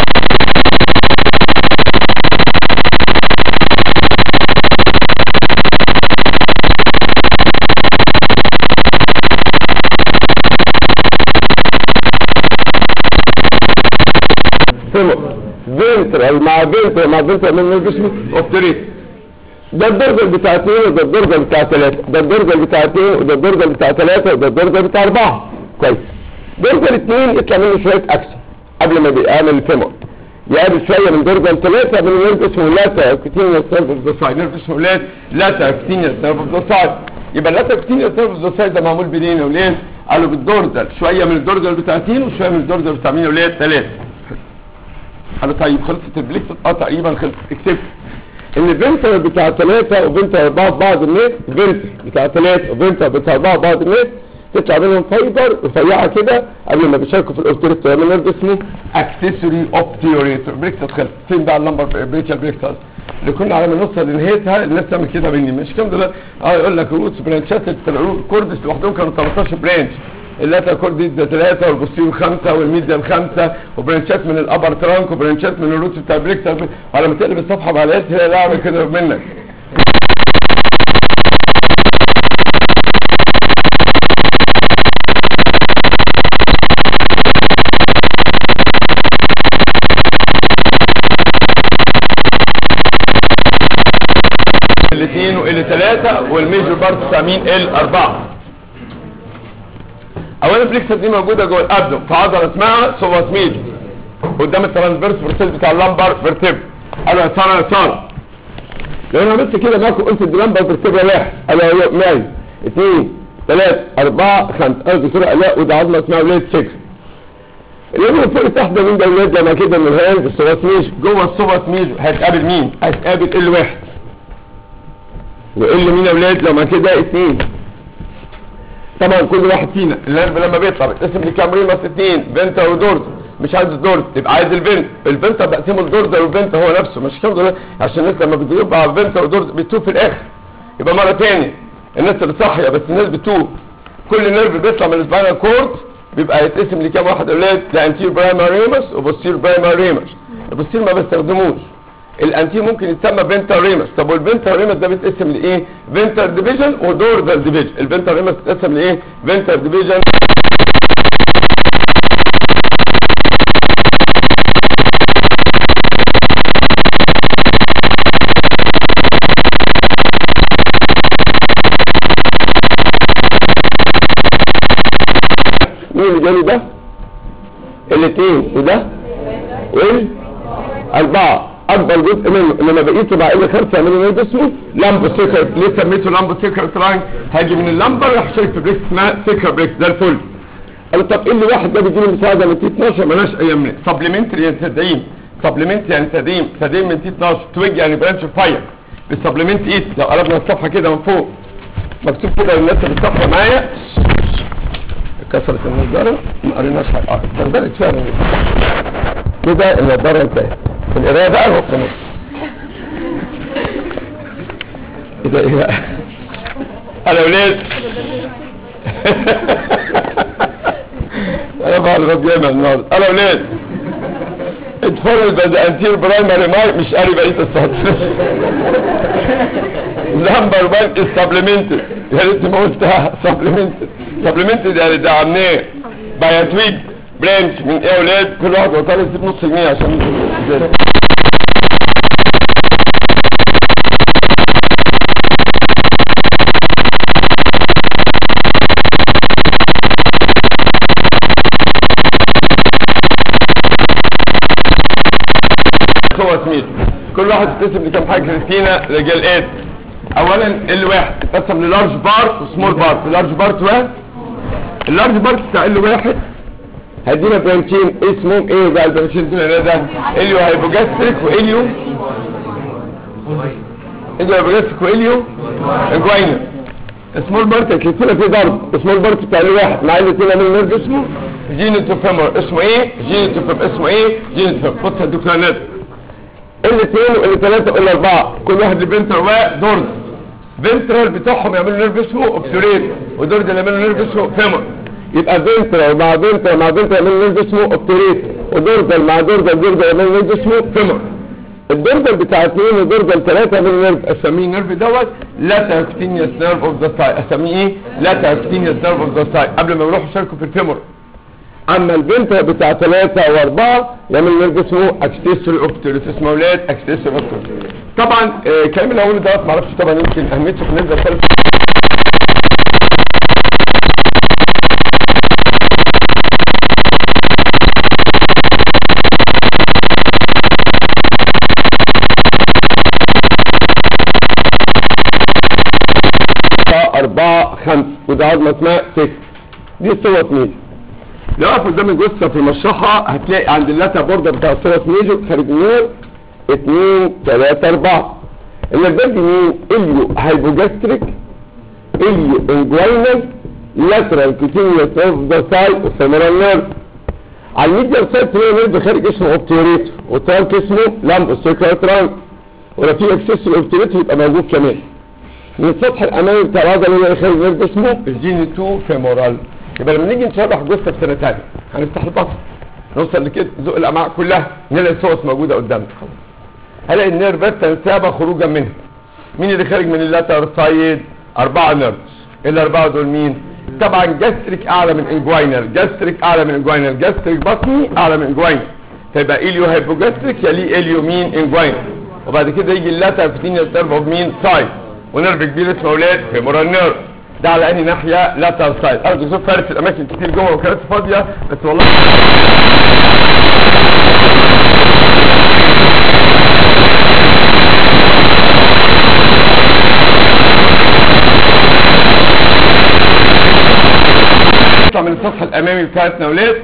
Speaker 2: فينترال مع فينترال مع فينترال من الجسم اوبتريت ده الدرجة بتاع 2 وده الدرجة بتاع 3 ده الدرجة بتاع 2 وده الدرجة بتاع 3 وده الدرجة بتاع 4 كويس درجة 2 يطلع منه شوية اكسن قبل ما بيعمل الفيمور يقابل شوية من درجة 3 من نيرف اسمه لاتا كتينيوس نيرف اوف ذا سايد نيرف اسمه لات لاتا كتينيوس نيرف اوف ذا سايد يبقى اللاتا كتينيوس نيرف اوف ذا سايد ده معمول بنين يا ولاد قالوا بالدورزل شوية من الدورزل بتاع 2 وشوية من الدورزل بتاع مين يا ولاد 3 قالوا طيب خلصت البليكس اه تقريبا خلصت اكتب ان الفنتر بتاع 3 وفنتر 4 في بعض الناس فنتر بتاع 3 وفنتر بتاع 4 في بعض الناس تطلع منهم فايبر رفيعه كده قبل ما بيشاركوا في الاوبتريت يعمل نيرف اسمه اكسسوري اوبتيوريتور بريكس خلص فين بقى اللمبر بريكال بريكس اللي كنا على ما نوصل لنهايتها الناس تعمل كده مني مش كام دلوقتي اه يقول لك روتس برانشات الكوردس لوحدهم كانوا 13 برانش اللاتر كورديس ده ثلاثة والبوستيريو خمسة والميديال خمسة وبرانشات من الابر ترانك وبرانشات من الروتس بتاع البريكس وعلى ما تقلب الصفحة بعد هي لعبة كده منك الاثنين وال ثلاثة والميجور بارت بتاع مين ال اربعة اولا الفليكسر دي موجودة جوه الابدو في عضلة اسمها سوباس ميجور قدام الترانسفيرس برسيل بتاع اللمبر فيرتيب قالوا يا سارة يا سارة لو انا عملت كده معاكم قلت اللمبر فيرتيب واحد قالوا يا ماي اثنين ثلاثة أربعة خمسة قالوا الدكتورة آلاء وده عضلة اسمها ولاد سكس اليوم فوق تحت ده مين ده ولاد لما كده من الهيان في السوباس ميجور جوه السوباس ميجور هتقابل مين؟ هتقابل ال واحد وقل مين يا ولاد لما كده اتنين طبعا كل واحد فينا النرف لما بيطلع بيتقسم لكام ريمس اتنين فينتا ودورز مش عايز الدورز تبقى عايز الفينت الفينتا بقسمه الدورز والفينتا هو نفسه مش كام دول عشان الناس لما بتجيب على الفينتا ودورز بتوه في الاخر يبقى مره تاني الناس اللي صاحيه بس الناس بتوه كل نيرف بيطلع من السباينال كورد بيبقى يتقسم لكام واحد يا ولاد لانتير برايمري ريمس وبوستير برايمري ريمس البوستير ما بستخدموش الانتي ممكن يتسمى فينتر ريمس طب والفينتر ريمس ده بيتقسم لايه فينتر ديفيجن ودورزال ديفيجن الفينتر ريمس بيتقسم لايه فينتر ديفيجن اللي جالي ده الاثنين وده والاربعه اكبر جزء منه انما بقيته مع ال 5 يعملوا نيرف اسمه لامبو سيكر ليه سميته لامبو سيكر تراين هاجي من اللمبر راح شايف في بريكس اسمها سيكر بريكس ده الفل قال طب ايه اللي واحد ده بيجي له مساعده من تي 12 مالهاش اي من سبلمنتري يعني تدعيم سبلمنت يعني تدعيم تدعيم من تي 12 تويج يعني برانش فاير بالسبلمنت ايت لو قلبنا الصفحه كده من فوق مكتوب كده للناس اللي الصفحه معايا كسرت النظاره ما قريناش حاجه اه اتبدلت فعلا كده النظاره انتهت القرايه بقى هو في النص ايه ده ايه بقى انا ولاد انا بقى الغد جاي من النهارده انا ولاد اتفرج بدأ انتير برايمري ماي مش قاري بقيه السطر نمبر 1 از سبلمنتد يا ريت ما قلتها سبلمنتد سبلمنتد يعني دعمناه باي تويج برانش من ايه يا ولاد كل واحد وطالع يسيب نص جنيه عشان يزيد. هو سميث كل واحد اتقسم لكام حاجه كريستينا رجال ايه اولا ال واحد اتقسم للارج بارت وسمول بارت اللارج بارت واحد اللارج بارت بتاع ال واحد هدينا برانشين اسمهم ايه بقى البرانشين دول ايه ده اليو هايبوجاستريك واليو اليو هايبوجاستريك واليو انجوينا سمول بارت كريستينا في ضرب سمول بارت بتاع ال واحد مع الاثنين من نيرف اسمه جينيتو فيمور اسمه ايه جينيتو فيمور اسمه ايه جينيتو فيمور بص يا دكتور نادر الاثنين والثلاثة والاربعة كل واحد لبنتر ودورز فنترال بتوعهم يعملوا نيرف اسمه اوبتوريت ودورز اللي يعملوا نيرف اسمه فيمور يبقى فنترال مع فنترال مع فنترال يعملوا نيرف اسمه اوبتوريت ودورزال مع دورزال دورزال يعملوا نيرف اسمه فيمور الدورزال بتاع اثنين ودورزال ثلاثة يعملوا نيرف اسميه نيرف دوت لاتاكتينيوس نيرف اوف ذا ساي اسميه ايه لاتاكتينيوس نيرف اوف ذا ساي قبل ما يروحوا يشاركوا في الفيمور اما البنت بتاع ثلاثة واربعة يعمل نرد اسمه اكستيسوري اوبتوريس اسمه اولاد اكستيسوري اوبتوريس طبعا آه كلام اللي هقوله دوت معرفش طبعا يمكن اهميته في النسبة الثالثة أربعة خمسة وده عظمة اسمها ست دي صوت ميجر لو واقف قدام الجثة في المشرحة هتلاقي عند اللتا بوردة بتاع الصوت ميجر خارج النور اتنين تلاتة أربعة النرفات دي مين؟ اليو هايبوجاستريك اليو انجوينال لاترال كوتينيوس نيرف ذا سايد وفيمورال نيرف على الميديال سايد تلاقي نيرف خارج اسمه اوبتيوريتور وترانك اسمه لامبو سيكرال ترانك ولو في اكسس الاوبتيوريتور يبقى موجود كمان من السطح الامامي بتاع العضله اللي خارج نيرف اسمه الجينيتو فيمورال يبقى لما نيجي نشرح جثه في سنه ثانيه هنفتح البطن نوصل لكده زق الامعاء كلها نلاقي الصوص موجوده قدامنا خلاص هلاقي النيرفات تنسابه خروجا منها مين اللي خارج من اللاتر سايد اربعه نيرفز الاربعه دول مين طبعا جاستريك اعلى من انجوينال جاستريك اعلى من انجوينال جاستريك بطني اعلى من انجوينال فيبقى اليو هايبوجاستريك يليه اليو مين انجوينال وبعد كده يجي اللاتر فتينيوس نيرف اوف مين سايد ونيرف كبير اسمه اولاد فيمورال نيرف ده على انهي ناحيه لاترال سايد انا دكتور فارس الاماكن كتير جوه وكانت فاضيه بس والله نطلع من السطح الامامي بتاعتنا ولاد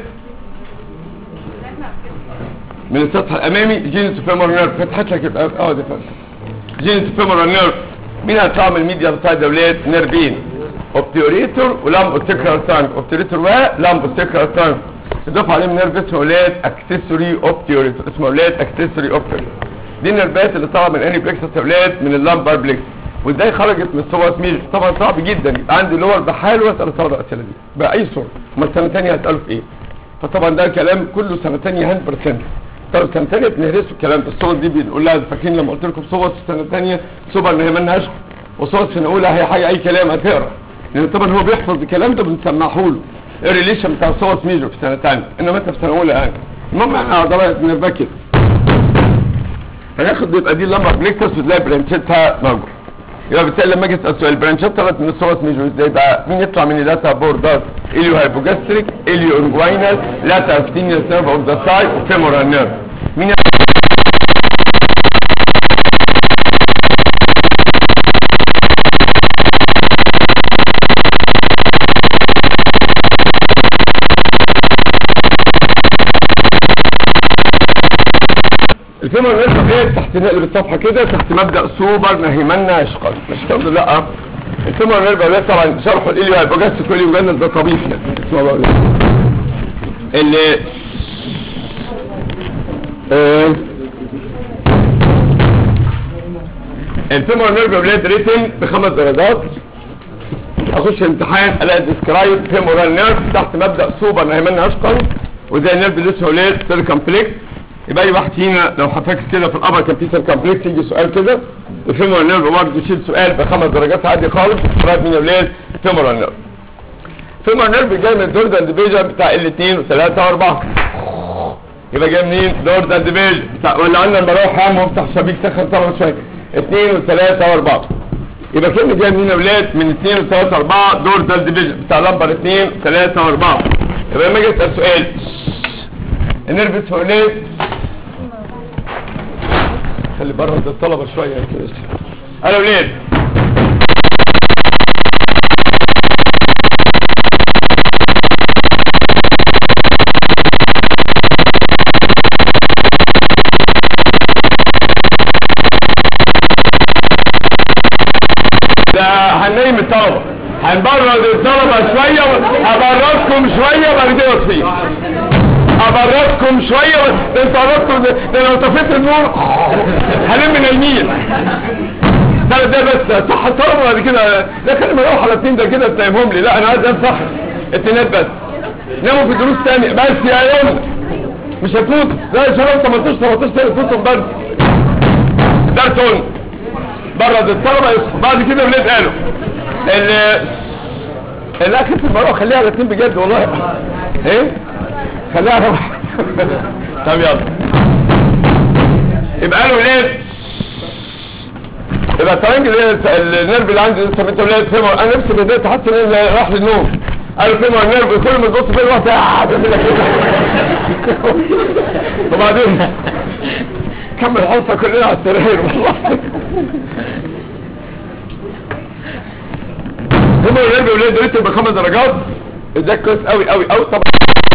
Speaker 2: من السطح الامامي جينيس فيمور نيرف فتحت لك يبقى اه ده فرق جينيس فيمور نيرف مين هيطلع من الميديا سايد يا ولاد نيرفين اوبتيوريتور ولامبو سيكرال تانك اوبتيوريتور ولامبو سيكرال تانك اضاف عليهم نيرف اسمه ولاد اكسسوري اوبتيوريتور اسمه ولاد اكسسوري اوبتيوريتور دي النيرفات اللي طالعه من اني بلكسس يا ولاد من اللامبر بلكس وازاي خرجت من الصوره ميل طبعا صعب جدا يبقى عندي لور بحاله واسال الطلبه الاسئله دي باي صوره امال السنه الثانيه هيسالوا في ايه فطبعا ده كلام كله سنه ثانيه 100% طب سنه ثانيه بنهرسوا الكلام ده الصور دي بنقول لها فاكرين لما قلت لكم صور في السنه الثانيه صور ان هي مالهاش وصور في سنه اولى هي حاجه اي كلام هتقرا لان طبعا هو بيحفظ الكلام ده بنسمعه له الريليشن بتاع صور ميجر في سنه ثانيه انما انت في سنه اولى يعني المهم احنا عضلات نرفع كده هناخد يبقى دي اللمبر بليكتس وتلاقي برانشيتها موجود يبقى بالتالي لما اجي اسال سؤال برانشات طلعت من الصوت ميجور ازاي بقى مين يطلع من اللاتا بوردر اليو هايبوجاستريك اليو انجوينال لاتا افتينيوس نيرف اوف ذا سايد وفيمورال نيرف مين الفيمر نيرف ايه تحت نقلب الصفحه كده تحت مبدا سوبر نهيمنا عشقا مش الحمد لله اه الفيمر نيرف ده طبعا شرحه الاليو هايبوجاستريك والاليو جنن ده طبيب يعني اسمه بقى اللي آه، الفيمر نيرف بلاد ريتن بخمس درجات اخش امتحان الاقي ديسكرايب فيمورال نيرف تحت مبدا سوبر نهيمنا عشقا وزي النيرف اللي اسمه ليه سيركمفلكس يبقى اي واحد فينا لو حفاكس كده في الابر كان في سيركمفلكس يجي سؤال كده الفيمورال نيرف برضه يشيل سؤال بخمس درجات عادي خالص ديسكرايب مين وليه فيمورال نيرف فيمورال نيرف جاي من الدوردان ديفيجن بتاع الاثنين وثلاثه واربعه يبقى جاي منين دوردان ديفيجن بتاع ولا عندنا المراوح يا عم وافتح شبيك سخن طبعا شويه اثنين وثلاثه واربعه يبقى كلمة جاي منين يا ولاد من 2 و 3 4 دور ده الديفيجن بتاع لمبر 2 3 و4 يبقى لما اجي اسال سؤال النيرف اسمه ولاد خلي بره ده الطلبه شويه كده انا ولاد ده هننيم الطلبة هنبرد الطلبة شوية ابردكم شوية بعد كده اطفيه ابردكم شوية و- ده انتوا قربتوا ده ده لو طفيت النور هلم نايمين ده ده بس صح الطلبة بعد كده ده كان مروح على اتنين ده كده تنامهم لي لا انا عايز انصح اتنينات بس ناموا في دروس تانية بس يا يوم مش هتموت لا يا شباب 18 17 سنة تفوتهم برد ده تون برد الطلبة يصحوا بعد كده ولاد قالوا ال الاخر في المروه خليها على اتنين بجد والله ايه خليها على واحد طب يلا يبقى قالوا ولاد يبقى الترنج النيرف اللي عندي لسه انت ولاد فيمر انا نفسي بدات احس ان أنا راح للنوم قالوا فيمر النيرف كل ما تبص فيه الوقت آه، بيعمل لك كده وبعدين كمل الحصه كلنا على السراير والله هم الولاد ولاد دول بخمس درجات ده كويس قوي قوي قوي طبعا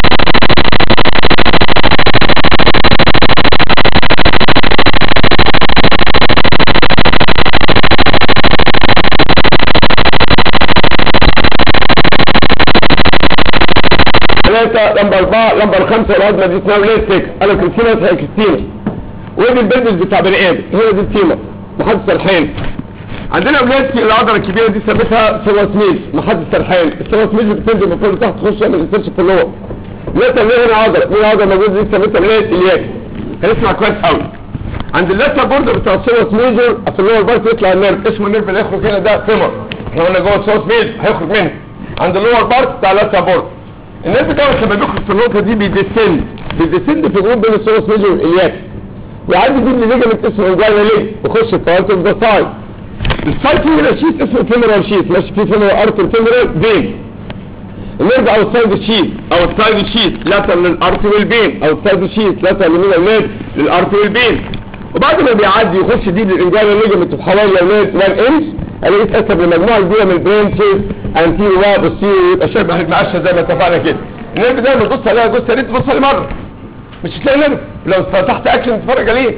Speaker 2: ثلاثة لمبة أربعة لمبة خمسة لغاية ما دي اسمها ولاد سكس أنا كريستينا اسمها كريستينا ودي البلبس بتاع بني آدم هي دي التيمة محدش سرحان عندنا اولاد في العضله الكبيره دي سميتها سواسميل محدش سرحان السواسميل بتنزل من فوق لتحت تخش تعمل ريسيرش في اللور لسه ليه هنا عضله مين العضله موجوده دي سميتها ولاد الياك هنسمع كويس قوي عند اللثه بورد بتاع السوس ميجر في اللور بارت يطلع النيرف اسمه النيرف اللي هيخرج هنا ده فيمر احنا قلنا جوه السوس ميجر هيخرج منه عند اللور بارت بتاع اللثه بورد النيرف دوت لما بيخرج في النقطه دي بيديسند بيديسند في جروب بين السوس ميجر والالياك ويعدي بيه الليجمنت اسمه انجاينا ليج يخش في بارت اوف ذا سايد السايد فيمورال شيت اسمه فيمورال شيت ماشي فيه فيمورال ارتر فيمورال فين نرجع اوتسايد شيت اوتسايد شيت لاتر للارتر والبين اوتسايد شيت لاتر لمين اولاد للارتر والبين وبعد ما بيعدي يخش دي للانجاينا ليجمنت في حوالي يا اولاد 1 انش الاقيه اتقسم لمجموعه كبيره من البرانشز انتيرو وبوستيرو يبقى شبه المقشه زي ما اتفقنا كده النيرف ده لما تبص عليها جوز يا ريت تبص عليه مره مش هتلاقي نيرف لو فتحت اكشن تتفرج عليه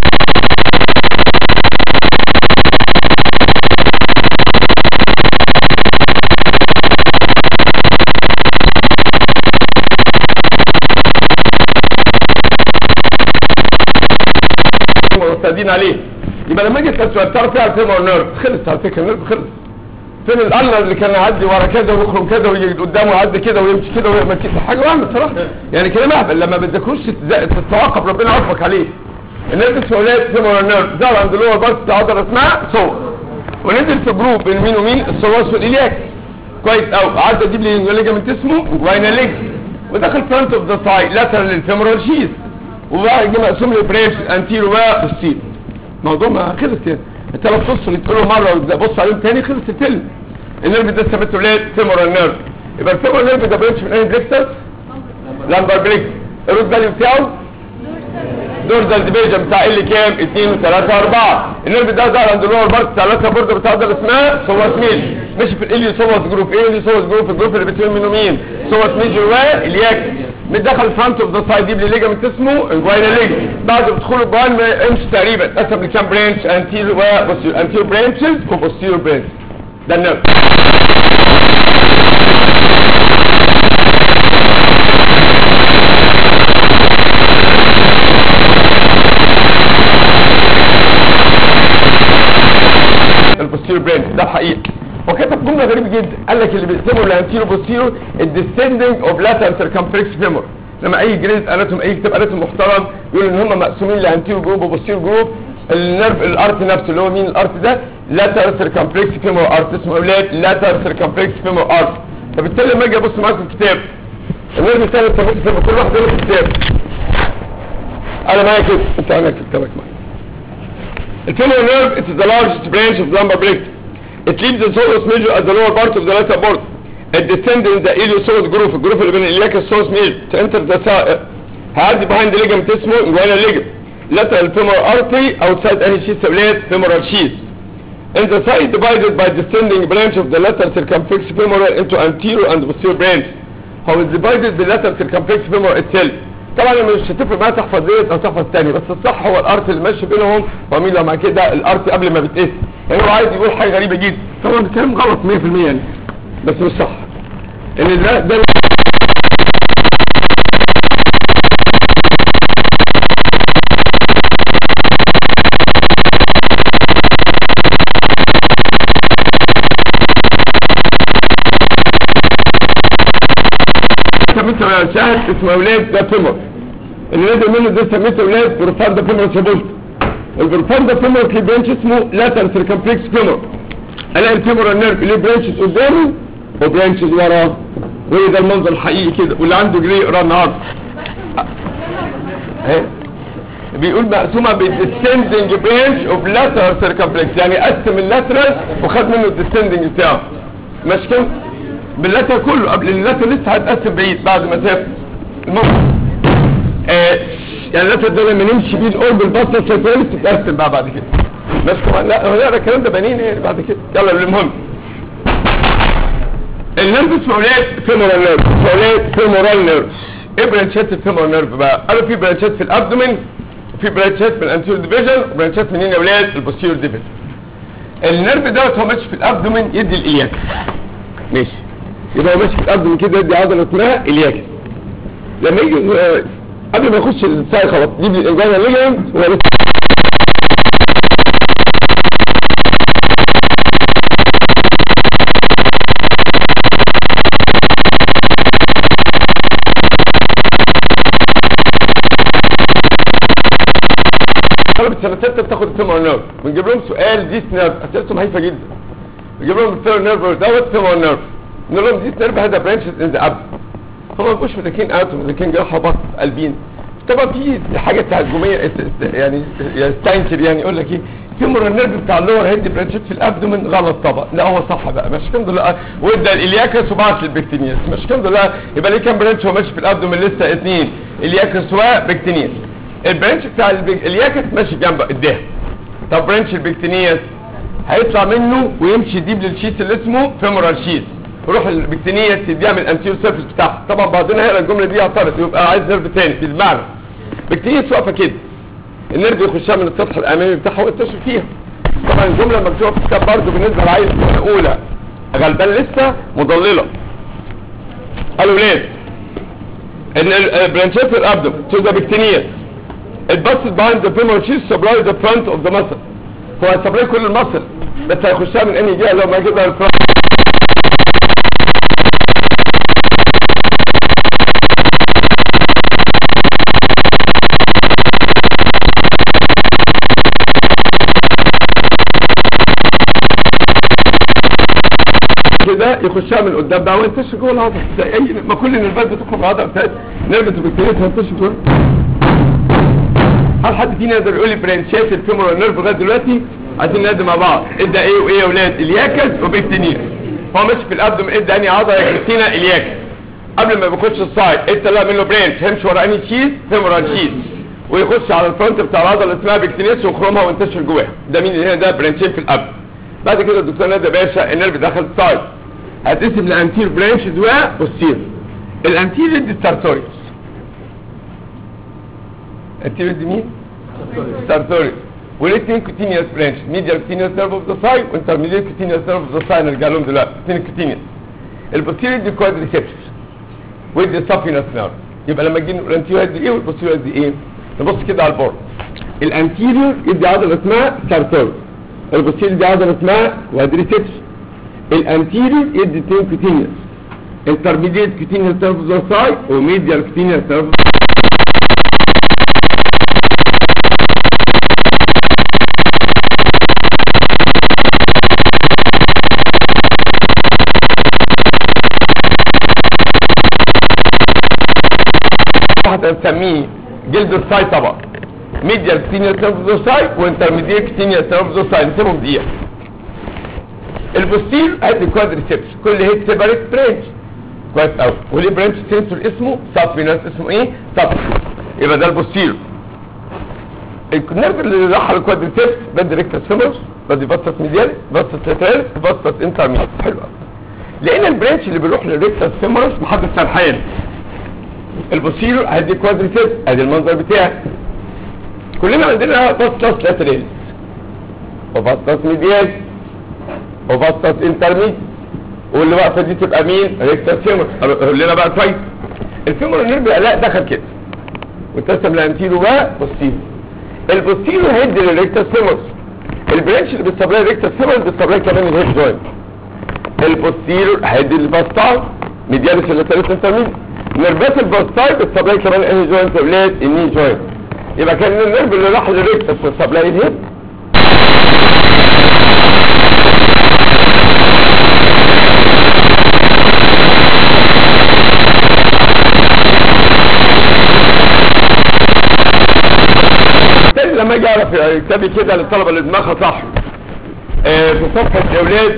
Speaker 2: معتادين عليه يبقى لما اجي اسال تعرف ايه على الفيمور نيرف خلص على فكره النيرف خلص فين الالر اللي كان يعدي ورا كده ويخرج كده ويجي قدامه يعدي كده ويمشي كده ويعمل كده حاجه وهم صراحه يعني كلام اهبل لما بتذكروش تتوقف ربنا يعرفك عليه النيرف اسمه ولاد فيمور نيرف ظهر عند اللور بس عضله اسمها سور ونزل في جروب بين مين ومين السواس والالياك كويس قوي عدى دي ليجامنت اسمه جواينا ليج ودخل فرونت اوف ذا سايد لاترال للفيمورال شيز وبقى يجي مقسوم لبريفس انتيرو بقى بالسيل موضوع ما خلص يعني الثلاث اسطر يتقولوا مره وبص عليهم تاني خلص الفيلم النيرف ده سميته ليه فيمورال نيرف يبقى الفيمورال نيرف ده برانش من اي بليكسس لامبر بريكس الروت فاليو بتاعه دورزال ديفيجن بتاع ال كام 2 و3 و4 النيرف ده ظهر عند اللور بارت بتاع اللاتر بورد بتاع ده اسمها سوس ميل ماشي في الاليو سوس جروب ايه الاليو سوس جروب الجروب اللي بتوين منه مين سوس ميل جواه الياك متدخل فرونت اوف ذا سايد ديب ليجامنت اسمه انجوينا ليج بعد ما تدخلوا الجوان ما يمشي تقريبا قسم لكام برانش انتيريور وبوستيريور انتيريور برانشز وبوستيريور برانشز ده النيرف البوستيريور برانش ده الحقيقه وكتب جمله غريبه جدا قال لك اللي بيقسموا الانتيرو بوستيريور الديسندنج اوف لاترال سيركمفلكس فيمور لما اي جريد اناتوم اي كتاب اناتوم محترم يقول ان هم مقسومين لانتيرو جروب وبوستيريور جروب النرف الارت نفسه اللي هو مين الارت ده لاترال سيركمفلكس فيمور ارت اسمه اولاد لاترال سيركمفلكس فيمور ارت فبالتالي لما اجي ابص معاكم الكتاب النرف الثاني سيركمفلكس فيمور كل واحد له كتاب انا معايا كده انت عندك كتابك معايا الفيمور nerve it is the largest branch of the lumbar brain it leaves the soleus major at the lower part of the lateral board it descends in the iliopsoas groove الجروف اللي بين الإلياك السوس major to enter the sa- هيعدي behind the ligament اسمه inguinal ligament lateral femoral artery outside any sheath ولاد femoral sheath in the side divided by descending branch of the lateral circumflex femoral into anterior and posterior branch هو divided the lateral circumflex femoral itself طبعا مش هتفرق معايا تحفظ ديت او تحفظ تاني بس الصح هو الارت اللي ماشي بينهم ومين لو مع كده الارت قبل ما بتقيس يعني هو عايز يقول حاجه غريبه جدا طبعا الكلام غلط 100% يعني بس مش صح ان ده ده سميته يا شاهد اسمه اولاد ده فيمور اللي نازل منه ده سميته اولاد بروفاندا فيمور سابولت البروفاندا فيمور في برانش اسمه لاتر سيركمفلكس فيمور الاقي الفيمور النيرف ليه برانشز قدامه وبرانشز وراه وهي ده المنظر الحقيقي كده واللي عنده جري يقرا النهارده اهي بيقول مقسومه بالديسندنج برانش اوف لاترال سيركمفلكس يعني قسم اللاترال وخد منه الديسندنج بتاعه مش كده باللاتر كله قبل اللاتر لسه هتقسم بعيد بعد ما سافر المهم آه يعني اللاتر ده لما نمشي بيه الاورب الباصه سيتواليس تتقسم بقى بعد كده بس كمان لا هو لا ده الكلام ده بنين ايه بعد كده يلا المهم النيرف اسمه اولاد فيمورال نيرف اسمه اولاد فيمورال نيرف ايه برانشات الفيمورال نيرف بقى قالوا في برانشات في الابدومين وفي برانشات من الانتيريور ديفيجن وبرانشات منين يا اولاد البوستيريور ديفيجن النيرف دوت هو ماشي في الابدومين يدي الالياك ماشي يبقى هو ماشي في الابدومين كده يدي عضله اسمها الياك لما يجي آه، قبل ما يخش الساي خلاص يجيب لي الانجانا ليجمنت هو لسه طلبة سنة ستة بتاخد الفيمور نيرف بنجيب لهم سؤال ديس نيرف اسئلتهم هايفة جدا بنجيب لهم الفيمور نيرف دوت فيمور نيرف نقول لهم ديس نيرف هذا برانشز ان ذا اب هم ما بيبقوش مذاكرين اناتوم مذاكرين جراحة بط قلبين طبعا في حاجة تهجمية است- است- يعني يستنكر يعني يقول لك ايه فيمور النيرف بتاع اللور هيدي برانشات في الابدومن غلط طبعا لا هو صح بقى مش الحمد لله وادى الالياكس وبعت للبكتينيس مش الحمد لله يبقى ليه كام برانش هو ماشي في الابدومن لسه اثنين الياكس وبكتينيس البرانش بتاع البك- الياكس ماشي جنب اداها طب برانش البكتينيس هيطلع منه ويمشي ديب للشيت اللي اسمه فيمورال شيت يروح البكتينيس يديها من الانتيور سيرفيس بتاعها طبعا بعضنا هيقرا الجمله دي يعترض يبقى عايز نيرف تاني بالمعنى بكتينيس واقفه كده النيرف يخشها من السطح الامامي بتاعها ويكتشف فيها طبعا الجمله مكتوبه في الكتاب برضه بالنسبه للعيل السنه الاولى غلبان لسه مضلله قالوا ليه ان البرانشات الابدوم تو ذا بكتينيس الباس behind the femoral sheath supply the front of the muscle هو هيسبلاي كل المصل بس هيخشها من انهي جهه لو ما كده الفرونت كده يخشها من قدام بقى وينتشر جوه العضله زي اي ما كل النرفات بتخرج من العضله بتاعت نرفة البكتيريا هتنتشر جوه هل حد فينا يقدر يقول لي برانشات الفيمورال نيرف لغايه دلوقتي عايزين ننادي مع بعض ادى ايه وايه يا ولاد الياكس وبيكتينيا هو ماشي في الابدوم ادى انهي عضله يا كريستينا الياكس قبل ما بيخش السايد انت لا منه برانش همشي ورا انهي تشيز فيمورال تشيز ويخش على الفرونت بتاع العضله اللي اسمها بيكتينيس ويخرمها وينتشر جواها ده مين اللي هنا ده برانشين في الابدوم بعد كده الدكتور نادى باشا النيرف دخل السايد هتقسم لانتير برانشز وبوستير الانتير دي ستارتوريوس انتير دي مين؟ ستارتوريوس والاثنين كوتينيوس برانش ميديال كوتينيوس نيرف اوف ذا سايد وانترميديت كوتينيوس نيرف اوف ذا سايد نرجع لهم دلوقتي الاثنين كوتينيوس البوستير دي كوادريسبس ودي سافينس نيرف يبقى لما تجي الانتيريور يدي ايه والبوستيريور يدي ايه نبص كده على البورد الانتيريور يدي عضله اسمها ستارتوريوس البوستيريور يدي عضله اسمها كوادريسبس الانتيريور يدي اثنين كوتينيوس انترميديت كوتينيوس نيرف اوف ذا سايد وميديال كوتينيوس نيرف واحد هنسميه جلد الساي طبعا ميديال كتينيوس نيرف ساي وانترميديت كتينيوس نيرف ساي نسيبهم دقيقه البوستير ادي كوادريسبس كل هيد سيبريت برانش كويس قوي وليه برانش سنسور اسمه سابينس اسمه ايه ساب يبقى ده البوستير النيرف اللي راح على الكوادريسبس بدي ريكتس فيمورس بدي فاستس ميديالي فاستس لاتراليس فاستس انترميديت حلو قوي لان البرانش اللي بيروح للريكتس فيمورس محدد سرحان البوستيرو ادي كوادريسيبس ادي المنظر بتاعي كلنا عندنا فاستس لاتراليس وفاستس ميديال وفاستس انترميد واللي واقفه دي تبقى مين ريكتس فيمور قول لنا بقى كويس الفيمور نيرف لا دخل كده واتسم لانتيرو بقى بوستيرو البوستيرو هيدي للريكتس فيمور البرانش اللي بيستبلاي الريكتس فيمور بيستبلاي كمان الهيد جوينت البوستيرو هيدي للباستاي ميدياليس اللاتراليس انترميد نيرفات الباستاي بتسبلاي كمان انهي جوينت ولاد الني جوينت يبقى كان النيرف اللي راح للريكتس بتسبلاي الهيد بالتالي لما اجي اعرف كتابي كده للطلبه اللي دماغها صح آه، في صفحه يا اولاد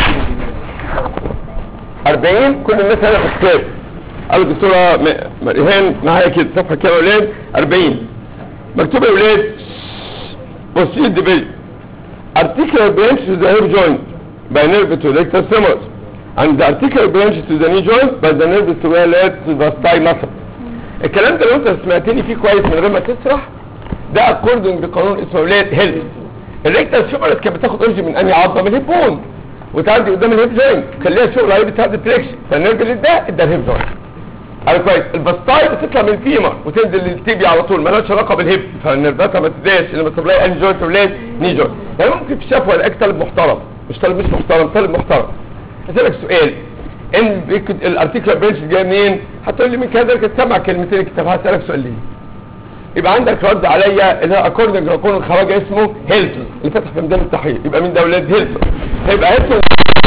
Speaker 2: 40 كل الناس هنا في الكتاب قال الدكتوره م- مريهان معايا كده صفحه كام يا اولاد 40 مكتوب يا اولاد بصي الدبل articular branch to the hip joint by nerve to rectus femoris and the articular branch to the knee joint by the nerve to the to the thigh muscle الكلام ده لو انت سمعتني فيه كويس من غير ما تسرح ده اكوردنج لقانون اسمه ولاد هيلث الريكتس فيمورس كانت بتاخد اورج من انهي عظمه من الهيب بون وتعدي قدام الهيب جوينت كان ليها شغل عليه بتاعت فليكشن فالنرف اللي ده ادى الهيب جوينت على كويس البسطاي بتطلع من الفيمر وتنزل للتيبيا على طول مالهاش علاقه بالهيب فالنرفاتها ما تداش اللي بتطلع انهي جوينت ولاد ني جوينت يعني ممكن في شفوه الاقي طالب محترم مش طالب مش محترم طالب محترم اسالك سؤال ان بيكت- الارتيكل برانش جاي منين هتقول لي من كده كنت سامع كلمتين الكتاب هسالك سؤال ليه يبقى عندك رد عليا اللي هو اكوردنج لقانون الخواجه اسمه هيلتون اللي فتح في ميدان التحرير يبقى مين ده ولاد هيلتون هيبقى هيلتون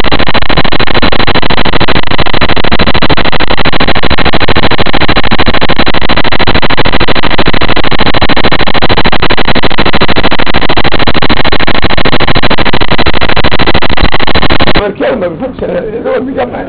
Speaker 2: الكلمه ما بيفهمش اللي هو بيجمع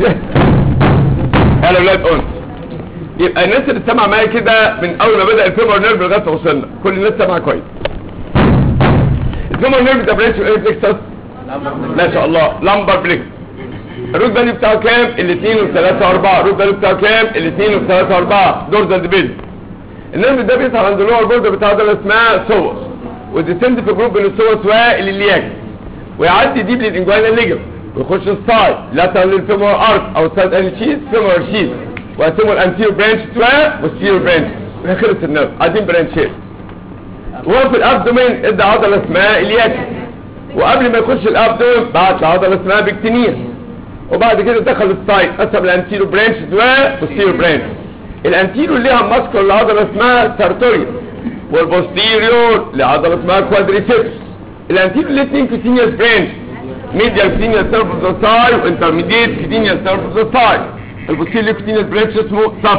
Speaker 2: انا ولاد قلت يبقى الناس اللي سمع معايا كده من اول ما بدا الفيمور نيرف لغايه ما وصلنا كل الناس سمع كويس الفيمور نيرف ده برانش ايه بليكسس ما شاء الله لامبر بليكس الروت فاليو بتاعه كام الاثنين والثلاثة واربعة الروت فاليو بتاعه كام الاثنين والثلاثة واربعة دورزال ديبيل النيرف ده بيظهر عند اللور بوردر بتاع ده اللي اسمها سوس وديسند في جروب بين السوس واللياك ويعدي ديب للانجوينال ليجم ويخش السايد لاترال للفيمور ارك او سايد ال شيز فيمور شيز ويقسموا الانتيرو برانش والسيرو برانش وخلص النيرف عايزين برانشات وهو في الابدومين ادى عضله اسمها الياك وقبل ما يخش الابدومين بعت لعضله اسمها بكتينيا وبعد كده دخل السايد قسم الانتيرو برانش والسيرو برانش الانتيرو ليها ماسكول لعضله اسمها سارتوريوس والبوستيريور لعضله اسمها كوادريسيبس الانتيرو الاثنين كوتينيوس برانش ميديال كوتينيوس نيرف اوف ذا ساي وانترميديت كوتينيوس نيرف اوف ذا ساي البوستيريور كوتينيوس برانش اسمه ساب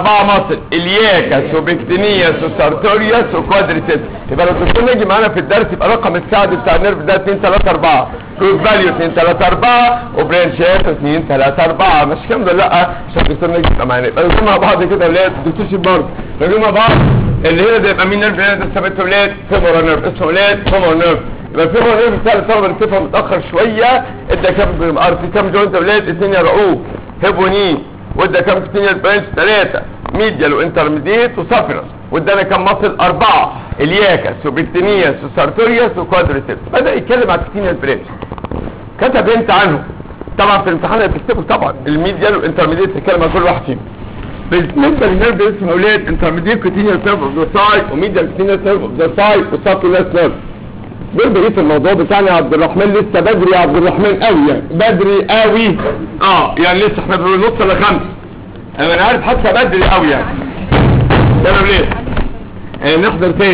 Speaker 2: اربعة مصل الياكس وبكتينياس وسارتوريوس وكوادريسيبس يبقى لو الدكتور نجي معانا في الدرس يبقى رقم السعد بتاع النيرف ده 2 3 4 روت فاليو 2 3 4 وبرانشات 2 3 4 مش كام ده لا عشان الدكتور نجي يبقى معانا يبقى نجي مع بعض كده يا ولاد الدكتور شيب برضه نجي مع بعض اللي هنا ده يبقى مين نيرف هنا ده ثابت ولاد فيمورال نيرف اسمه ولاد فيمورال نيرف يبقى الفيمورال نيرف بتاع الطلبه اللي بتفهم متاخر شويه ادى كام ارتي كام جوينت يا ولاد اثنين يا رؤوف هيبوني وادى كام كتينيال برانش ثلاثة ميديال وانترميديت وسافرس وادانا كام مصل أربعة الياكس وبكتينياس وسارتوريوس وكوادريسيبس بدأ يتكلم على الكتينيال برانش كتب انت عنه طبعا في الامتحان هتكتبه طبعا الميديال والانترميديت تتكلم عن كل واحد فيهم بالنسبه للنيرف اسمه اولاد انترميديت كتينيال نيرف اوف ذا سايد وميديال كتينيال نيرف اوف ذا سايد وسارتوريوس نيرف دول بقيت الموضوع بتاعنا يا عبد الرحمن لسه بدري يا عبد الرحمن قوي يعني بدري قوي اه يعني لسه احنا بنص ولا خمس انا عارف حتى بدري قوي يعني تمام ليه آه نحضر تاني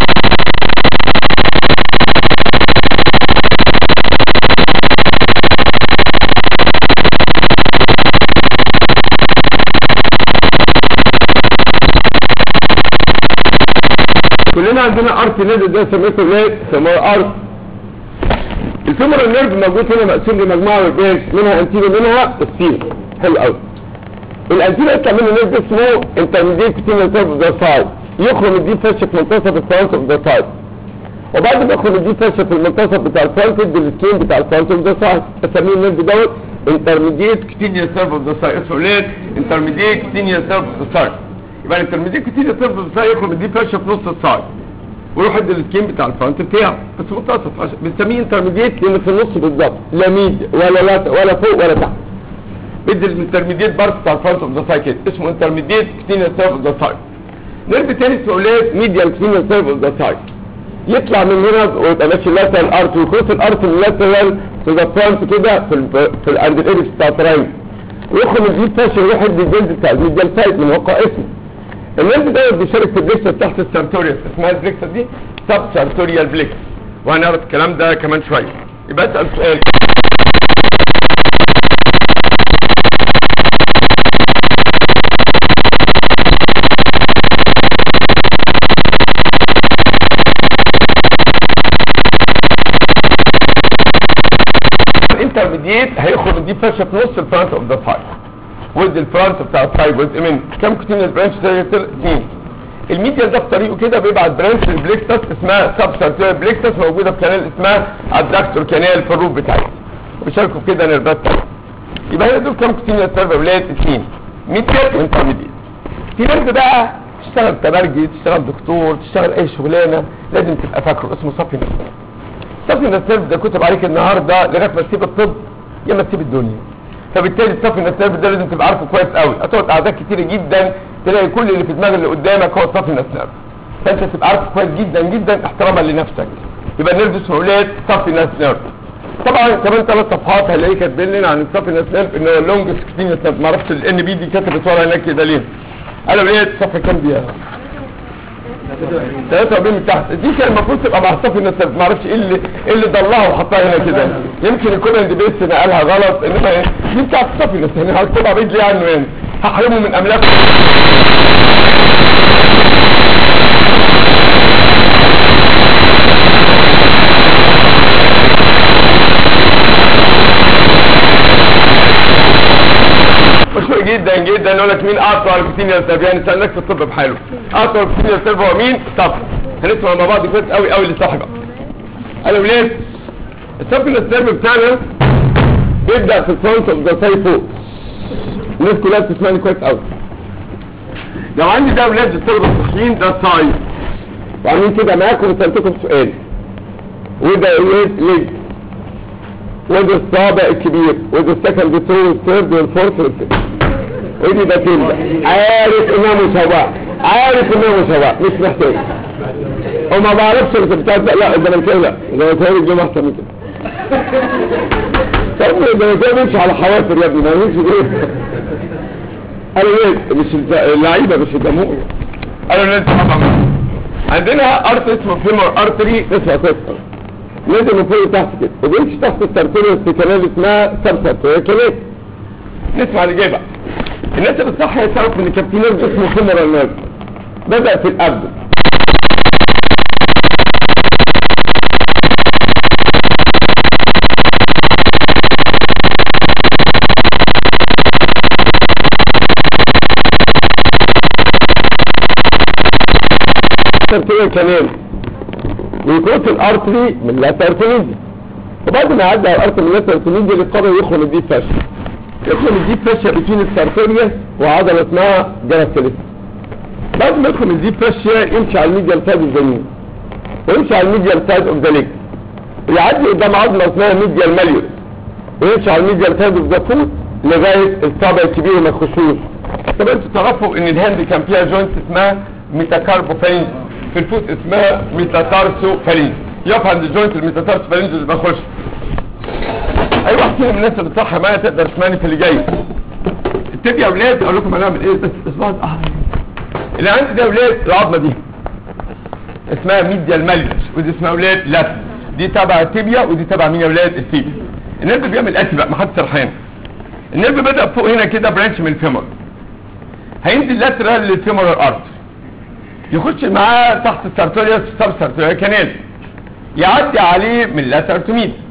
Speaker 2: كلنا عندنا ارت نيرف ده سميته ليه سموه ارت الفيمورال نيرف موجود هنا مقسوم لمجموعه من البرانش منها انتيرو منها السين حلو قوي الانتيرو يطلع منه نيرف اسمه انترميديت كتينيال نيرف ذا سايد يخرج من دي فرشه في منتصف الفرونت اوف ذا سايد وبعد ما يخرج من دي فرشه في المنتصف بتاع الفرونت يدي السكين بتاع الفرونت اوف ذا سايد اسميه النيرف دوت انترميديت كتينيال نيرف اوف ذا سايد اسمه ليه انترميديت كتينيال نيرف اوف ذا سايد يبقى الانترميديت كتينيال نيرف اوف ذا سايد يخرج من دي فرشه في نص السايد ويروح يدي السكين بتاع الفرونت بتاعه بس منتصف عشان بنسميه انترميديت لان في النص بالظبط لا ميد ولا لا ولا فوق ولا تحت بدي الانترميديت بارت بتاع الفرونت اوف ذا سايكل اسمه انترميديت كتينيال نيرف اوف ذا سايد نيرف تاني اسمه اولاد ميديال كتينيال نيرف اوف ذا سايد يطلع من هنا ويبقى ماشي اللاترال ارت ويخش الارت اللاترال تو ذا فرونت كده في ال في الاند الايرس بتاع التراين ويخرج من دي فاش يروح يدي الجلد بتاع الميديال سايد من وقع اسمه النيرف ده بيشارك في البليكسس تحت السارتوريوس اسمها البليكسس دي سب سارتوريال بليكس وهنعرف الكلام ده كمان شويه يبقى اسال سؤال الانترميديت هيخرج من دي فرشه في نص الفرونت اوف ذا سايد ودي الفرونت بتاع السايد جزء منه كم كتير برانش اثنين الميديال ده في طريقه كده بيبعت برانش البليكتس اسمها سب سارتوريال بليكتس موجوده في كانال اسمها الدكتور كانال في الروف بتاعتها وبيشاركوا في كده نيرفات تانية يبقى هنا دول كام كتير نيرف ولاد اثنين ميديال وانترميديت في نيرف بقى تشتغل تبرجي تشتغل دكتور تشتغل اي شغلانه لازم تبقى فاكره اسمه صفي نيرف صفي نيرف ده كتب عليك النهارده لغايه ما تسيب الطب يا ما تسيب الدنيا فبالتالي الصفي نيرف ده لازم تبقى عارفه كويس قوي هتقعد اعداد كتيره جدا تلاقي كل اللي في دماغ اللي قدامك هو صافي نيرف فانت تبقى عارفه كويس جدا جدا احتراما لنفسك يبقى النيرف اسمه ولاد صافي نيرف طبعا كمان ثلاث صفحات هنلاقيه كاتبين لنا عن الصافي نيرف ان هو اللونج سكتين نيرف ما اعرفش الان بي دي كتبت ورا هناك كده ليه قالوا ولاد صفحه كام دي 43 من تحت دي كان المفروض تبقى مع الصافي نيرف ما اعرفش ايه اللي ايه اللي ضلها وحطها هنا كده يمكن يكون عند بيس نقلها غلط انما ايه دي بتاعت الصافي نيرف يعني هكتبها بعيد ليه عنه يعني هحرمه من املاكه مشهور جدا جدا يقول لك مين اطول كتير سيرف يعني سالناك في الطب بحاله اطول كتير سيرف هو مين صفر هنسمع مع بعض كويس قوي قوي لصاحبك قالوا ولاد الصفر السيرف بتاعنا بيبدا في الفرونت اوف ذا ساي فوق الناس كلها بتسمعني كويس قوي لو عندي ده ولاد الطلبه الصحيين ده ساي وعاملين كده معاكم وسالتكم سؤال وده ولاد ليج وده الصابع الكبير وده السكند تو والثيرد والفورث والفيفث ودي ده كده عارف انها مساواة عارف انها مساواة مش محتاج وما بعرفش انت بتاعت لا الزملكاوي لا الزملكاوي الجيم احسن من كده طب الزملكاوي بيمشي على حوافر يا ابني ما يمشي ايه قالوا ايه مش اللعيبه مش الجمهور قالوا ليه عندنا ارت اسمه فيمور ارتري اسمه كويس نزل من فوق تحت كده وبيمشي تحت السارتوريوس في كنال اسمها سب سارتوريال كنال نسمع الإجابة الناس اللي صح يعرف ان كان في نيرف اسمه فيمورال نيرف بدأ في الابدن كده كمان ويكون الارتري من اللاتارتوليزي وبعد ما يعدي على الارتري من اللاتارتوليزي يقرر يخرج الديب فاشل يدخل الديب فاشيا بين السارتوريا وعضلة اسمها جراسيلس بعد ما يدخل الديب فاشيا يمشي على الميديال سايد اوف ذا ني ويمشي على الميديال سايد اوف ذا ليج ويعدي قدام عضلة اسمها ميديال ماليوس ويمشي على الميديال سايد اوف ذا فوت لغاية الصابع الكبير وما يخشوش طب انتوا تعرفوا ان الهاند كان فيها جوينت اسمها ميتاكاربوفارينج في الفوت اسمها ميتاتارسو فارينج يقف عند الجوينت الميتاتارسو فارينج ما يخش اي واحد فينا من الناس اللي صح معايا تقدر تسمعني في اللي جاي ابتدي يا اولاد اقول لكم هنعمل ايه بس اسمعوا اه اللي عندي ده يا اولاد العظمه دي اسمها ميديال ماليوس ودي اسمها اولاد لات دي تبع التibia ودي تبع مين يا اولاد التibia النرف بيعمل اتي بقى ما حدش سرحان النرف بدا فوق هنا كده برانش من الفيمور هينزل لاترال للفيمورال ارتري يخش معاه تحت السارتوريوس سب سارتوريال كانال يعدي عليه من اللاتر تو ميد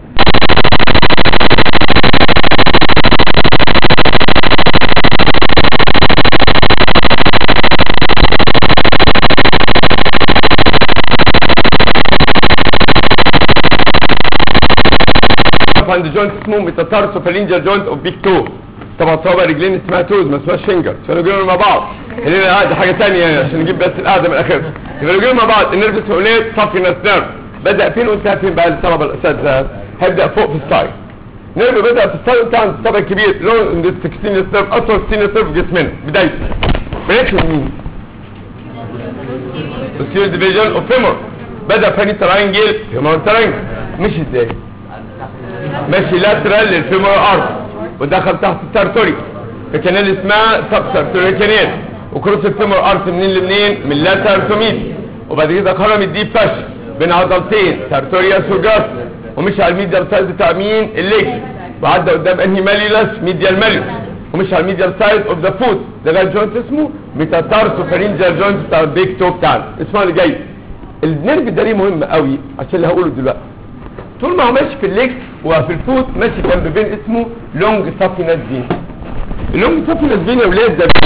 Speaker 2: عند جوينت اسمه ميتاتارسو فالينجر جوينت اوف بيك تو طبعا صوابع رجلين اسمها توز ما اسمهاش فينجر فلو جينا مع بعض هنا قاعد حاجه ثانيه يعني عشان نجيب بس القعده من الاخر يبقى لو جينا مع بعض النيرف اسمه اولاد صفي ناس نيرف بدا فين وانتهى فين بقى الطلبه الاساتذه هيبدا فوق في السايد نيرف بدا في السايد بتاع الطبق الكبير لون 16 نيرف اطول 16 نيرف في جسمنا بدايته بريكشن مين؟ posterior division of femur بدا فاني ترانجل فيمور ترانجل مش ازاي ماشي لاترال للفيمور ارت ودخل تحت السارتوري في كانال اسمها سب سارتوري كانال وكروس الفيمور ارت منين لمنين من لاتر تو ميد وبعد كده خرم الديب فاش بين عضلتين سارتوريوس وجاس ومشي على الميديال سايد بتاع مين الليج وعدى قدام انهي ماليوس ميديال ماليوس ومشي على الميديال سايد اوف ذا فوت ده بقى الجوينت اسمه ميتاتارسو فارينجال جوينت بتاع البيك تو بتاعنا اسمه اللي جاي النيرف ده ليه مهم قوي عشان اللي هقوله دلوقتي طول ما هو ماشي في الليج وفي الفوت ماشي جنب بين اسمه لونج سافينس فين اللونج سافينس فين يا ولاد ده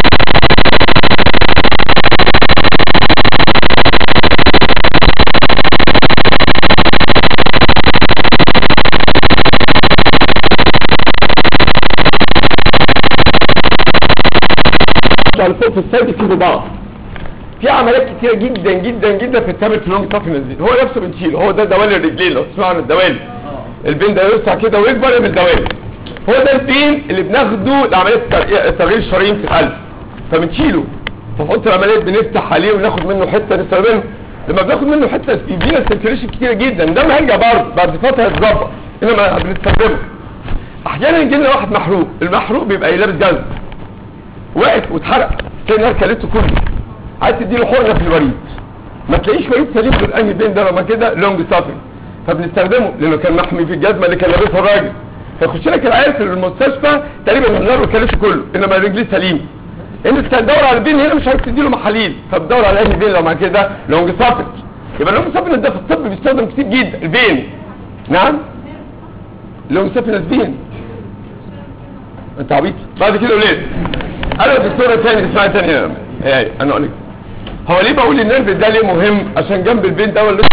Speaker 2: على فوق في السايد في بعض في عمليات كتيره جدا جدا جدا في التابت لونج سافينس دي هو نفسه بنشيله هو ده دوالي الرجلين لو تسمعوا عن الدوالي البين ده يوسع كده ويكبر من الدوالي هو ده البين اللي بناخده لعمليه تر- تغيير الشرايين في القلب فبنشيله فنحط العمليات بنفتح عليه وناخد منه حته نستخدمه لما بناخد منه حته يدينا سيركيليشن كتيره جدا ده ما هيرجع برضه بعد فتره يتظبط انما بنستخدمه احيانا يجي لنا واحد محروق المحروق بيبقى لابس جلد وقف واتحرق تلاقي النار كلته كله عايز تديله حقنه في الوريد ما تلاقيش وريد سليم غير انهي بين ده لما كده لونج سافن فبنستخدمه لانه كان محمي في الجزمه اللي كان لابسها الراجل فيخش لك العيال في المستشفى تقريبا النار ما كلته كله انما رجليه سليم انت تدور على البين هنا مش عارف تديله محاليل فبدور على انهي بين لو مع كده لونج سافن يبقى اللونج سافن ده في الطب بيستخدم كتير جدا البين نعم لونج سافن بين انت عبيط بعد كده ولاد انا دكتوره تاني اسمها تاني يا ايه انا اقول لك هو ليه بقول النيرف ده ليه مهم عشان جنب البين ده ولا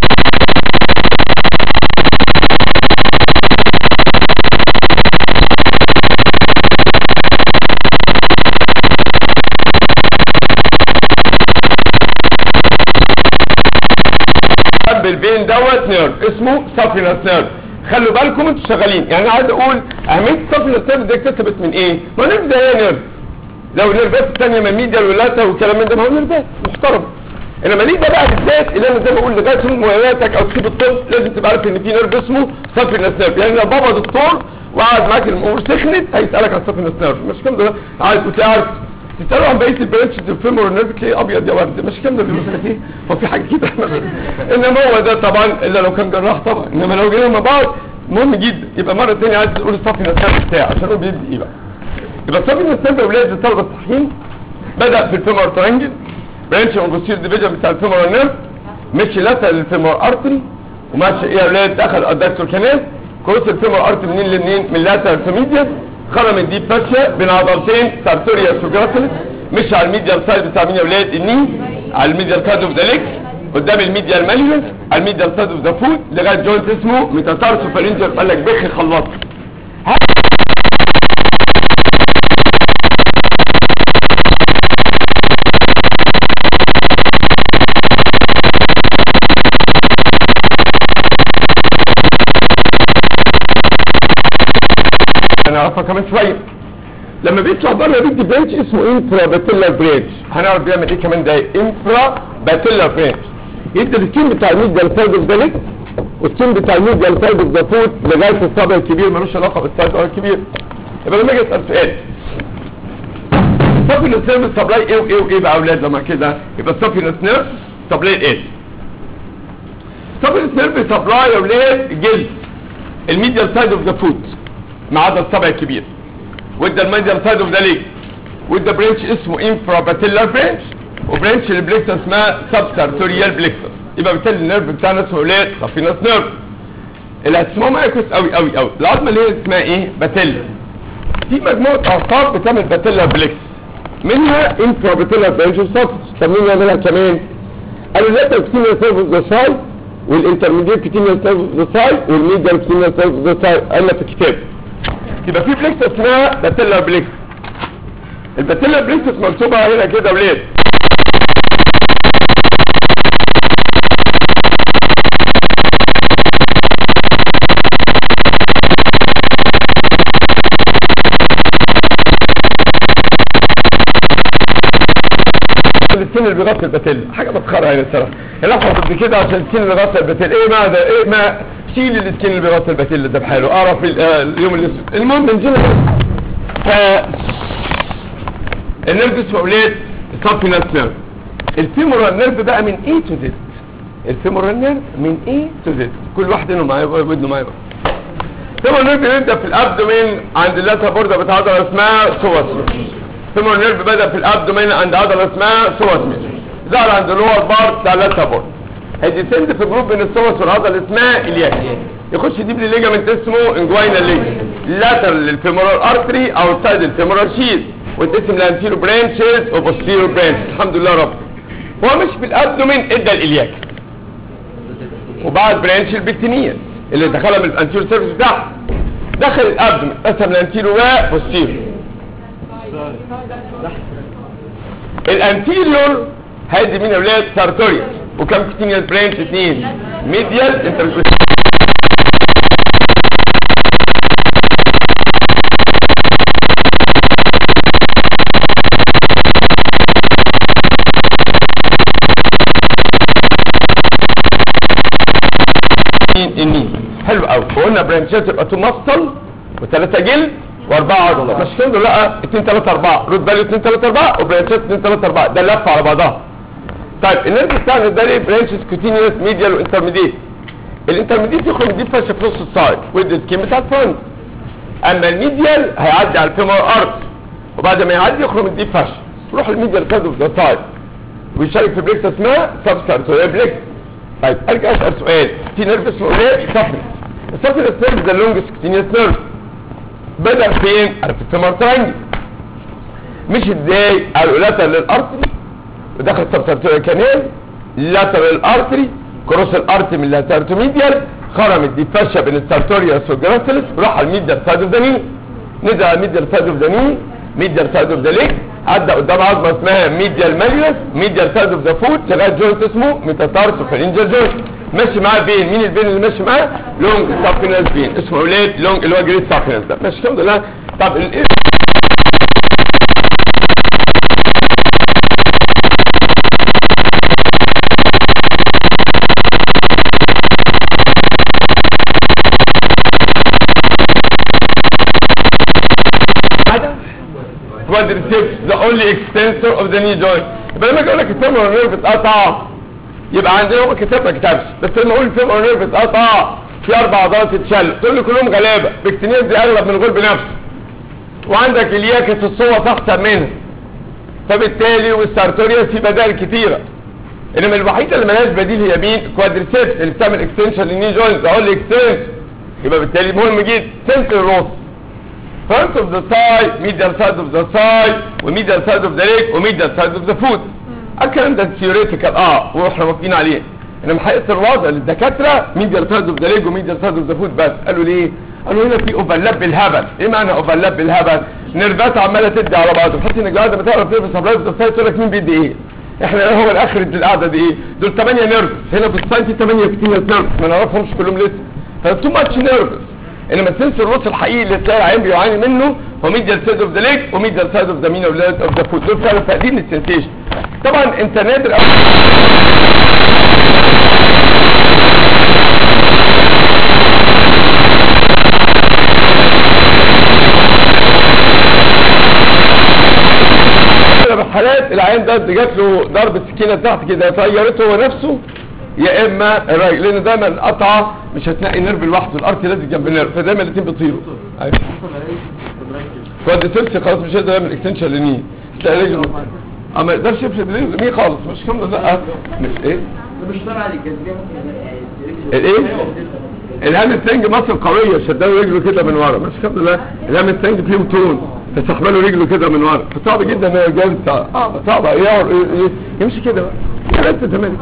Speaker 2: جنب البين دوت نيرف اسمه سافينس نيرف خلوا بالكم انتوا شغالين يعني انا عايز اقول اهميه سافينس نيرف دي اكتسبت من ايه؟ ما النيرف ده هي نيرف لو النيرفات الثانيه من ميديا ولاتا والكلام من ده ما هو نيرفات محترم انما ليه ده بقى بالذات اللي انا زي ما بقول لغايه يوم مولاتك او تسيب الطب لازم تبقى عارف ان في نيرف اسمه سافينس نيرف يعني لو بابا دكتور وقعد معاك الامور سخنت هيسالك عن سافينس نيرف مش كام ده عارف وتلاقي عارف تساله عن بقيه البرانش الفيمور والنيرف تلاقيه ابيض يا ورد مش كام ده بيقول لك ايه هو في حاجه كده انما هو ده طبعا الا لو كان جراح طبعا انما لو جينا مع بعض مهم جدا يبقى مره ثانيه عايز تقول السافينس نيرف بتاعي عشان هو بيدي ايه بقى يبقى السافينس نيرف يا ولاد الطلبه الصحيين بدا في الفيمور ترانجل برانش اون بوستير ديفيجن بتاع الفيمور نيرف مشي لاتر للفيمور ارتري وماشي ايه يا ولاد دخل الدكتور كانال كروس الفيمور ارتري منين لمنين من لاتر تو ميديال خرم الديب فاشيا بين عضلتين سارتوريا سوجراتلس مشي على الميديال سايد بتاع مين يا ولاد الني على الميديال سايد اوف ذا ليج قدام الميديال ماليوس على الميديال سايد اوف ذا فوت لغايه جوينت اسمه ميتاتارسو فالنجر قال لك بخ خلص هنعرفها كمان شويه لما بيطلع بره بيدي برانش اسمه انفرا باتيلر برانش هنعرف بيعمل ايه كمان ده انفرا باتيلر برانش يدي السكين بتاع الميديال سايد اوف ذا ليج والسكين بتاع الميديال سايد اوف ذا فوت لغايه الصابع الكبير ملوش علاقه بالسايد الكبير يبقى لما اجي اسال سؤال سافينس نيرف سبلاي ايه وايه وايه بقى يا اولاد لما كده يبقى سافينس نيرف سبلاي ايه سافينس نيرف سبلاي يا اولاد جلد الميديال سايد اوف ذا فوت ما عدا الصبع الكبير وادى الميديال سايد اوف ذا ليج وادى برانش اسمه انفرا باتيلر برانش وبرانش البليكسس اسمها سب سارتوريال بليكسس يبقى بالتالي النيرف بتاعنا اسمه اولاد سافينس نيرف اللي هتسمعوا معايا كويس قوي قوي قوي العظمه اللي هي اسمها ايه باتيلا في مجموعه اعصاب بتعمل باتيلا بليكس منها انفرا باتيلر برانش سب طب مين يعملها كمان قالوا لا تكتينيا سيرف اوف ذا سايد والانترميديت كتينيا سيرف اوف ذا سايد والميديال كتينيا سيرف اوف ذا سايد قالنا في الكتاب يبقى في بليكس اسمها باتيلا بليكس الباتيلا بليكس مكتوبه هنا كده ولاد السن اللي بيغطي الباتيلا حاجه مسخره يعني الصراحه الاحمر قد كده عشان السن اللي بيغطي الباتيلا ايه ما ده ايه ما شيل السكين اللي بيغطي الباتيلا ده بحاله اعرف ال- آه، اليوم الاسود المهم من جنة ف النيرف اسمه اولاد سابينس نيرف الفيمورال نيرف بقى من اي تو زد الفيمورال نيرف من اي تو زد كل واحد منهم معايا ودنه معايا الفيمورال نيرف بيبدا في الابدومين عند اللاتر بوردة بتاع عضله اسمها سواسمس الفيمورال نيرف بدا في الابدومين عند عضله اسمها سواسمس ظهر عند اللور بارت بتاع اللاتر بورد هيديسند في جروب بين السوس والعضله اسمها الياك يخش ديب ليجامنت اسمه انجوينا ليج لاتر للفيمورال ارتري او سايد الفيمورال شيز وتقسم لانتيرو برانشز وبوستيرو برانش الحمد لله رب هو مش في الابدومين ادى الالياك وبعد برانش البكتينية اللي دخلها من الانتيرو سيرفيس بتاعها دخل الابدومين قسم لانتيرو وبوستيرو الانتيريور هادي مين يا اولاد سارتوريوس وكم كتينيال برانش اثنين ميديال انت النين حلو قوي وقلنا برانشات يبقى تو مفصل وثلاثه جلد واربعه عضله مش كده لا 2 3 4 روت فاليو 2 3 4 وبرانشات 2 3 4 ده لف على بعضها طيب النيرف بتاعنا ده ليه برانشز كوتينيوس ميديال وانترميديت الانترميديت يخرج من دي فشه في نص السايد ويدي السكين بتاع الفرونت اما الميديال هيعدي على الفيمور ارت وبعد ما يعدي يخرج من دي فشه يروح الميديال سايد اوف ذا سايد ويشارك في بريكس اسمها سبستارتوريال بريكس طيب ارجع اسال سؤال في نيرف اسمه ايه سافنس السافنس نيرف ده اللونجست كوتينيوس نيرف بدا فين عارف الفيمور ترانجل مش ازاي قالوا لاتر للارتري ودخل سبسارتوريال كانال لاتر الارتري كروس الارتري من لاتر ميديال خرمت دي فشه بين السارتوريوس والجراسلس راح على الميديال سايد اوف ذا ني نزل على الميديال سايد اوف ذا ني ميديال سايد اوف ذا ليج عدى قدام عظمه اسمها ميديال ماليوس ميديال سايد اوف ذا فوت شغال جوينت اسمه ميتاتارسو فالانجل جوينت ماشي معاه بين مين البين اللي ماشي معاه لونج سافينس بين اسمه اولاد لونج اللي هو جريد سافينس ده ماشي الحمد لله طب ال- quadriceps the only extensor of the knee joint يبقى لما اجي اقول لك الفيمورال نيرف اتقطع يبقى عندنا هو كتاب ما كتبش بس لما اقول الفيمورال نيرف اتقطع في اربع عضلات اتشالوا تقول لي كلهم غلابه بكتينيز دي اغلب من الغلب نفسه وعندك الياكس الصوت احسن منها فبالتالي والسارتوريا في بدائل كتيرة انما الوحيدة اللي ملهاش بديل هي مين كوادريسيبس اللي بتعمل اكستنشن للني جوينت اقول لي اكستنشن يبقى بالتالي مهم جدا سنتر روس فرونت اوف ذا ساي ميديال سايد اوف ذا ساي وميديال سايد اوف ذا ليج وميديال سايد اوف ذا فوت الكلام ده ثيوريتيكال اه واحنا موافقين عليه انما حقيقه الوضع للدكاتره ميديال سايد اوف ذا ليج وميديال سايد اوف ذا فوت بس قالوا ليه قالوا هنا في اوفرلاب بالهبل ايه معنى اوفرلاب بالهبل نيرفات عماله تدي على بعض بحيث انك بعد ما تعرف نيرف سبلايز اوف سايت تقول لك مين بيدي ايه احنا هو الاخر القعده دي ايه دول 8 نيرفز هنا في السايت في 8 كتير نيرفز ما نعرفهمش كلهم لسه فتو ماتش نيرفز انما السنس الروس الحقيقي اللي تلاقي العين بيعاني منه هو ميديال سايد اوف ذا ليج وميديال سايد اوف ذا مين اوف ذا فوت دول فعلا فاقدين السنسيشن طبعا انت نادر أوي اغلب الحالات العين ده جات له ضربه سكينه تحت كده طيرته هو نفسه يا اما الراجل لان دايما القطعه مش هتلاقي نيرف لوحده الارك لازم جنب النيرف فدايما الاثنين بيطيروا أيوة. كوادريسبس خلاص مش هيقدر يعمل اكستنشن لنيه تلاقي رجله اه ما يقدرش يفرد رجله ليه خالص مش الحمد لله مش ايه
Speaker 4: مش طالع عليك
Speaker 2: الايه الهامستنج مصر قويه شدله رجله كده من ورا مش الحمد لله الهامستنج فيه تون تسحب له رجله كده من ورا فصعب جدا ان الرجال صعب صعب يقعد يمشي كده بقى يا انت تمام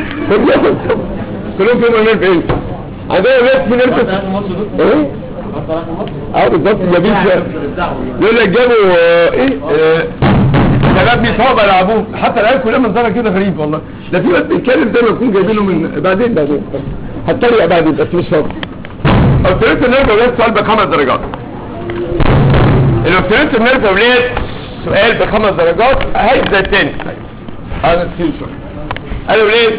Speaker 2: كلهم فيهم نيرف ايه عندنا ناس في نيرف ايه اه بالظبط جميل شويه يقول لك جابوا آه، ايه آه، شباب بيصابوا يلعبوه حتى العيال كلها منظرها كده غريب والله ده في وقت بيتكلم زي ما يكون جايبينه من بعدين بعدين هتريق بعدين بس مش فاضي اوتوريت النيرف ولاد سؤال بخمس درجات الاوتوريت النيرف ولاد سؤال بخمس درجات هيبدا التاني انا كتير شويه قالوا ليه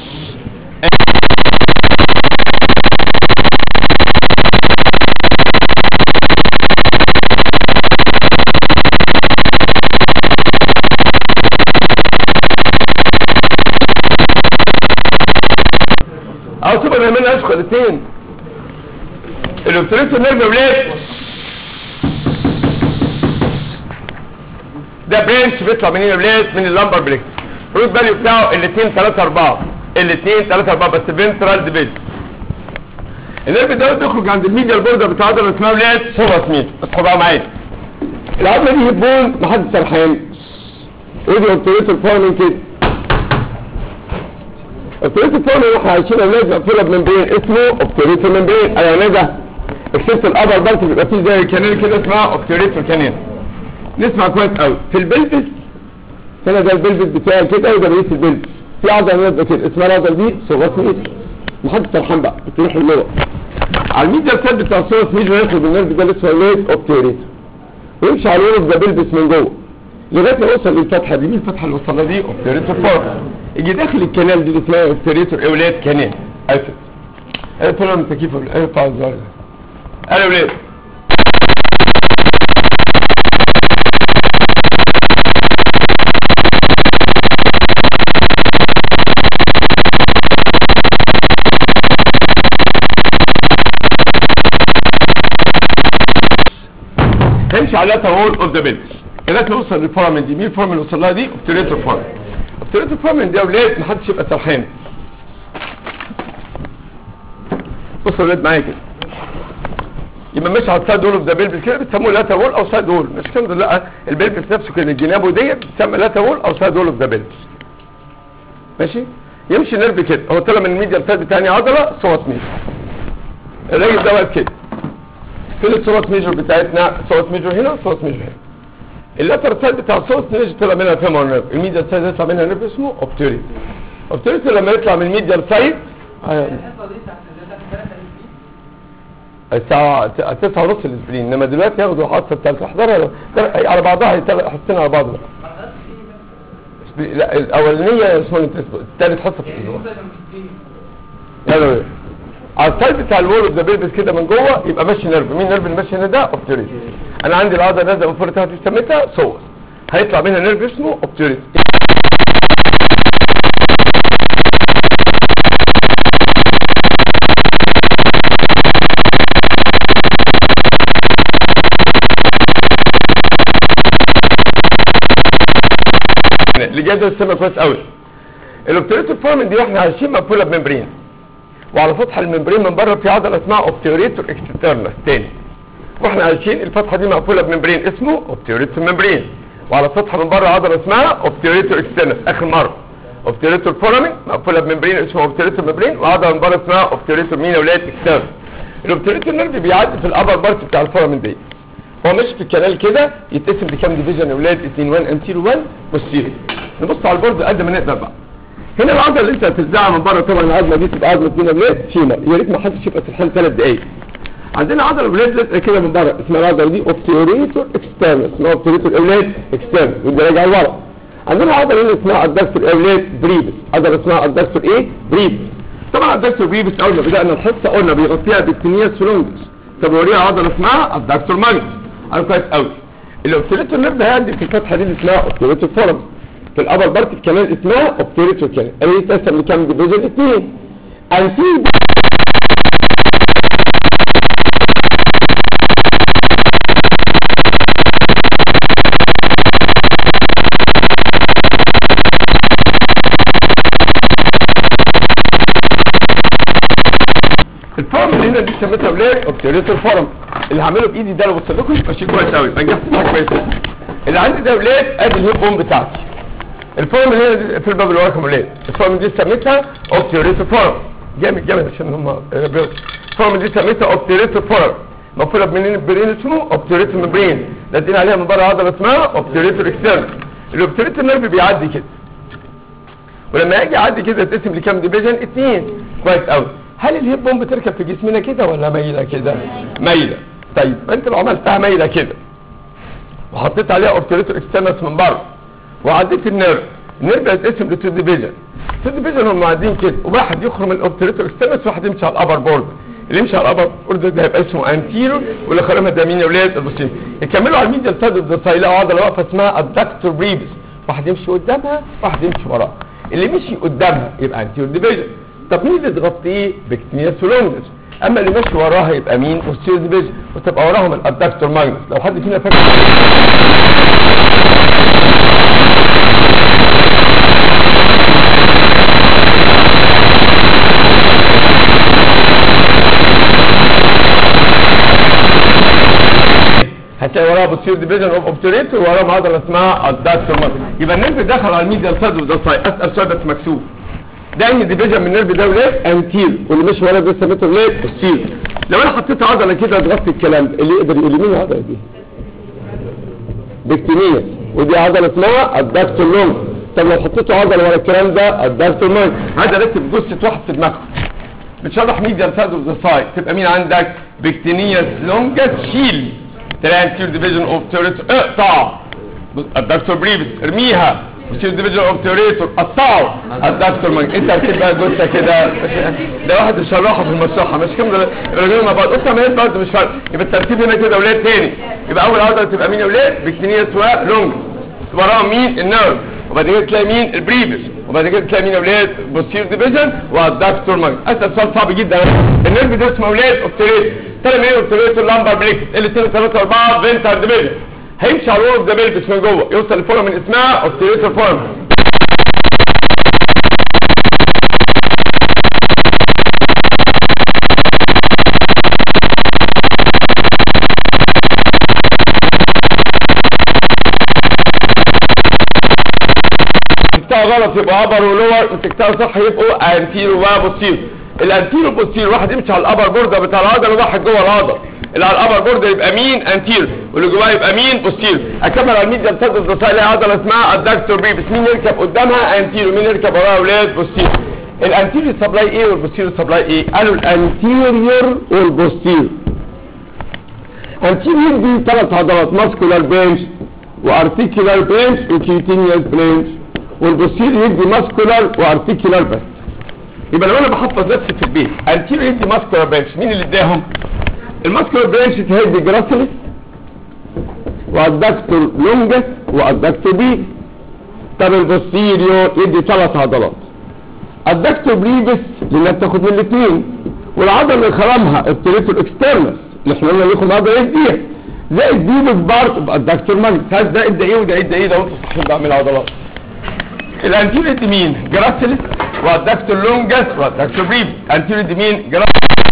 Speaker 2: او تبقى نعملها اشخص الاثنين الاوبتريت نيرف ولاد ده برانش بيطلع منين يا ولاد من اللمبر بريك الروت فاليو بتاعه الاثنين 3 4 الاثنين 3 4 بس فينترال ديفيجن النيرف ده بيخرج عند الميديال بوردر بتاع عضله اسمها ولاد سوبر سميث اصحوا بقى معايا العضله دي هيبون محدش سرحان ودي اوبتريتور فورمين كده اوبتريتور فورمين احنا عايشين اولاد مقفوله بممبرين اسمه اوبتريتور ممبرين ايوه ده اكسبت الابر بارت بيبقى فيه زي كانال كده اسمها اوبتريتور كانال نسمع كويس قوي في البلبس هنا ده البلبس بتاعي كده وده بقيه البلبس في عضله نازله كده اسمها العضله دي سوبر سميث محدش سرحان بقى بتروح لجوه على الميديا سيل بتاع السوبر سميث ياخد النيرف ده اللي اسمه ليت اوبتريتور ويمشي على الورف ده بلبس من جوه لغايه ما يوصل للفتحه دي مين الفتحه اللي وصلها دي اوبتريتور فور يجي داخل الكنال دي اللي اسمها اوبتريتور اولاد كنال اسف قلت لهم التكييف ولا ايه بتاع الزرع ده قالوا اولاد هنمشي على اللاتر وول اوف ذا بيلز لغايه ما نوصل للفورامين دي مين الفورامين اللي وصل لها دي اوبتريتور فورامين اوبتريتور فورامين دي يا اولاد محدش يبقى سرحان بصوا يا اولاد معايا كده يبقى ماشي على السايد وول اوف ذا بيلبس كده بتسموه لاتر وول او سايد وول مش كده لا البيلبس نفسه كده جنابه ديت بتسمى لاتر وول او سايد وول اوف ذا بيلبس ماشي يمشي نيرف كده هو طلع من الميديا سايد بتاعي عضله صوت ميجر الراجل ده واقف كده فين الصوت ميجر بتاعتنا صوت ميجر هنا صوت ميجر هنا اللاتر سايد بتاع الصوت ميجر طلع منها فيمور نيرف الميديا سايد يطلع منها نيرف اسمه اوبتيريت اوبتيريت لما يطلع من الميديا سايد الساعة تسعة ونص الاسبرين انما دلوقتي ياخدوا الحصة الثالثة احضرها على بعضها حصتين على بعض لا الاولانية اسمها الثالث حصة في الاسبوع يلا بيه. على السايد بتاع الورد ده بيلبس كده من جوه يبقى ماشي نيرف مين نيرف اللي ماشي هنا ده اوبتيريت انا عندي العضله نازله من فوق لتحت سميتها صور هيطلع منها نيرف اسمه اوبتيريت اللي جاي ده السمع كويس قوي الاوبتوريتور فورمن دي واحنا عايشين مقفوله بممبرين وعلى سطح الممبرين من بره في عضله اسمها اوبتوريتور اكسترنس تاني واحنا عايشين الفتحه دي مقفوله بممبرين اسمه اوبتوريتور ممبرين وعلى سطح من بره عضله اسمها اوبتوريتور اكسترنس اخر مره اوبتوريتور فورمن مقفوله بممبرين اسمه اوبتوريتور ممبرين وعضله من بره اسمها اوبتوريتور مين يا ولاد اكسترنس الاوبتوريتور نيرف بيعدي في الابر بارت بتاع الفورمن دي هو ماشي في الكنال كده يتقسم لكام ديفيجن يا ولاد 2 1 انتيرو 1 بوستيرو نبص على البورد قد ما نقدر بقى هنا العضله اللي انت هتلزقها من بره طبعا العضله دي تبقى عضله مين يا ولاد فيمر يا ريت ما حدش يبقى سرحان ثلاث دقايق عندنا عضله ولاد لازقه كده من بره اسمها العضله دي اوبتوريتور اكسترنس اسمها اوبتوريتور اولاد اكسترنس ودي راجعه لورا عندنا عضله هنا اسمها الدكتور اولاد بريبس عضله اسمها الدكتور ايه بريبس طبعا الدكتور بريبس اول ما بدانا الحصه قلنا بيغطيها بكتينيا سولونجس طب وريها عضله اسمها الدكتور ماجنس عارف كويس قوي الاوبتوريتور نيرف ده هيعدي في الفتحه دي اللي اسمها اوبتوريتور فورم في الابر بارت كمان اسمها اوبتوريتور كمان اللي يتقسم لكام ديفيجن اثنين انتي الفورم اللي هنا دي سميتها ولاد اوبتوريتور فورم اللي هعمله بايدي ده لو بص لكم يبقى شيء كويس قوي ما نجحتش حاجه كويسه اللي عندي ده ولاد ادي الهيب بوم بتاعتي الفورم اللي هنا دي في الباب اللي وراكم ولاد الفورم دي سميتها اوبتوريتور فورم جامد جامد عشان هم الفورم دي سميتها اوبتوريتور فورم مقفوله بمنين برين اسمه اوبتوريتور مبرين لازقين عليها من بره عضله اسمها اوبتوريتور اكسترنال الاوبتوريتور نيرف بيعدي كده ولما يجي يعدي كده يتقسم لكام ديفيجن اتنين كويس قوي هل الهيب بوم بتركب في جسمنا كده ولا مايله كده مايله طيب انت لو عملتها مايله كده وحطيت عليها اوبتوريتور اكسترنس من بره وعديت النيرف النيرف هيتقسم لتو ديفيجن تو ديفيجن هم معديين كده وواحد يخرج من الاوبتوريتور اكسترنس وواحد يمشي على الابر بورد اللي يمشي على الابر بورد ده هيبقى اسمه انتيرو واللي خارجها ده مين يا ولاد البوستيرو يكملوا على الميديال سايد اوف ذا سايد عضله واقفه اسمها الدكتور بريبس واحد يمشي قدامها واحد يمشي وراها اللي مشي قدامها يبقى انتيرو ديفيجن طب مين اللي تغطيه بكتينيا سولونجس اما اللي ماشي وراها يبقى مين بوستيرو ديفيجن وتبقى وراهم الادكتور ماجنس لو حد فينا فاكر هتلاقي وراها بوستيرو ديفيجن اوف اوبتوريتور وراهم عضله اسمها الدكتور ماجنس يبقى النيرف دخل على الميديال سايد وده سايد اسال سؤال بس مكسوف ده ان ديفيجن من النيرف ده ولاد انتير واللي مش ورا ده سميته ولاد بوستير لو انا حطيت عضله كده تغطي الكلام ده اللي يقدر يقول لي مين العضله دي بكتينيا ودي عضله اسمها الدكتور لونج طب لو حطيت عضله ورا الكلام ده الدكتور مايك هذا ركب جثه واحد في دماغك بتشرح ميديال سايد اوف ذا سايد تبقى مين عندك بكتينيا لونجس شيل تلاقي انتير ديفيجن اوف تيوريت اقطع الدكتور بريفس ارميها وسير ديفيجن اوف تيوريتور قطعه الدكتور مايك انت هتبقى جثه كده ده واحد يشرحه في المشرحه مش كام ده الراجل مع بعض قلت ما برضه مش فارق يبقى الترتيب هنا كده اولاد تاني يبقى اول عضله تبقى مين يا اولاد بكتينيا سواء لونج وراهم مين النيرف وبعد كده تلاقي مين البريفس وبعد كده تلاقي مين يا اولاد بوستير ديفيجن والدكتور مايك اسال سؤال صعب جدا النيرف ده اسمه اولاد اوبتريت تاني مين اوبتريتور لامبر بريكس الاثنين ثلاثه اربعه فينتر ديفيجن هيمشي على الورد ده بيلبس من جوه يوصل لفورم من اسمها اوبتريتور فورم مسكتها غلط يبقى ابر ولور مسكتها صح يبقوا انتيرو وبوستيرو الانتيرو بوستيرو واحد يمشي على الابر بورده بتاع العضله وواحد جوه العضله اللي على الابر بورده يبقى مين انتيرو واللي جواه يبقى مين بوستيرو اكمل على الميديا بتاعت الدوسايل عضله اسمها الدكتور بريبس مين يركب قدامها انتيرو مين يركب وراها اولاد بوستيرو الانتيريور سبلاي ايه والبوستيريور سبلاي ايه قالوا الانتيريور والبوستيريور انتيريور دي ثلاث عضلات ماسكولار بنش وارتيكولار بنش وكيوتينيوس بنش والبوستيريور يدي ماسكولار وارتيكولار بس يبقى لو انا بحفظ نفسي في البيت انتيريور يدي ماسكولار بنش مين اللي اداهم الماسكولار بنش تهدي جراسيلس والدكتور لونجس والدكتور بي طب البوستيريور يدي ثلاث عضلات الدكتور بريفس لانها بتاخد من الاثنين والعضله اللي خرمها التريتور اكسترنس اللي احنا قلنا لكم عضله يديها زائد دي بارت يبقى الدكتور ماجنس هذا ده ادى ايه وده ادى ايه ده وانتوا صحيح بعمل عضلات الانتيريور دي مين جراسيلس والدكتور لونجس والدكتور بريف انتيريور دي مين جراسيلس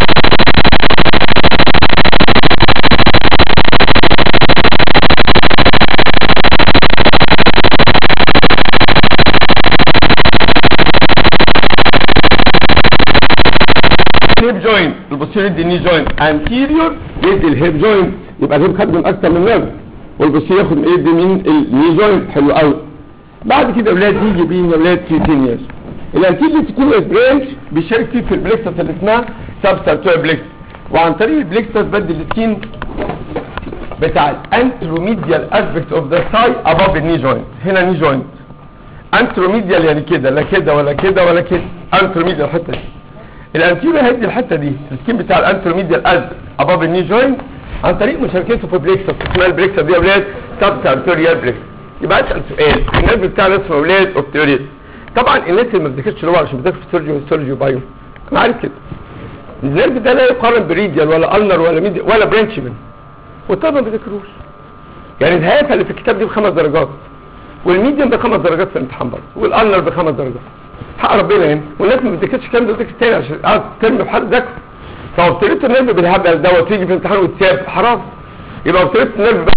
Speaker 2: الهيب جوينت البوستيريور دي ني جوينت انتيريور يدي الهيب جوينت يبقى الهيب خد من اكتر من نيرف والبوستيريور ياخد من يدي من الني جوينت حلو قوي بعد كده اولاد يجي بين اولاد كيوتينيوس الانتيريور تكون برانش بيشارك فيه في البلكسس اللي اسمها سبستاتوير بلكس وعن طريق البلكسس بدي السكين بتاع الانتروميديال اسبكت اوف ذا ساي اباف الني جوينت هنا ني جوينت انتروميديال يعني كده لا كده ولا كده ولا كده انتروميديال الحته دي الانتيريور هيدي الحته دي السكين بتاع الانتروميديال از اباب الني جوينت عن طريق مشاركته في بليكسس اسمها البليكسس دي يا اولاد سب سارتوريال بليكسس يبقى اسال سؤال النرف بتاعنا اسمه يا اولاد اوبتيوريت طبعا الناس اللي ما بتذاكرش لغه عشان بتذاكر في سيرجي وهيستولوجي وبايو انا عارف كده النرف ده لا يقارن بريديال ولا النر ولا ميديال ولا برانشمن والطلبه ما بيذاكروش يعني الهيافه اللي في الكتاب دي بخمس درجات والميديم بخمس درجات في الامتحان برضه والالنر بخمس درجات حق ربنا يعني والناس ما بتذاكرش الكلام ده بتذاكر تاني عشان قاعد ترمي في حد ذاكره فابتليت النرف بالهبل ده وتيجي في الامتحان وتساب حرام يبقى ابتليت النرف بقى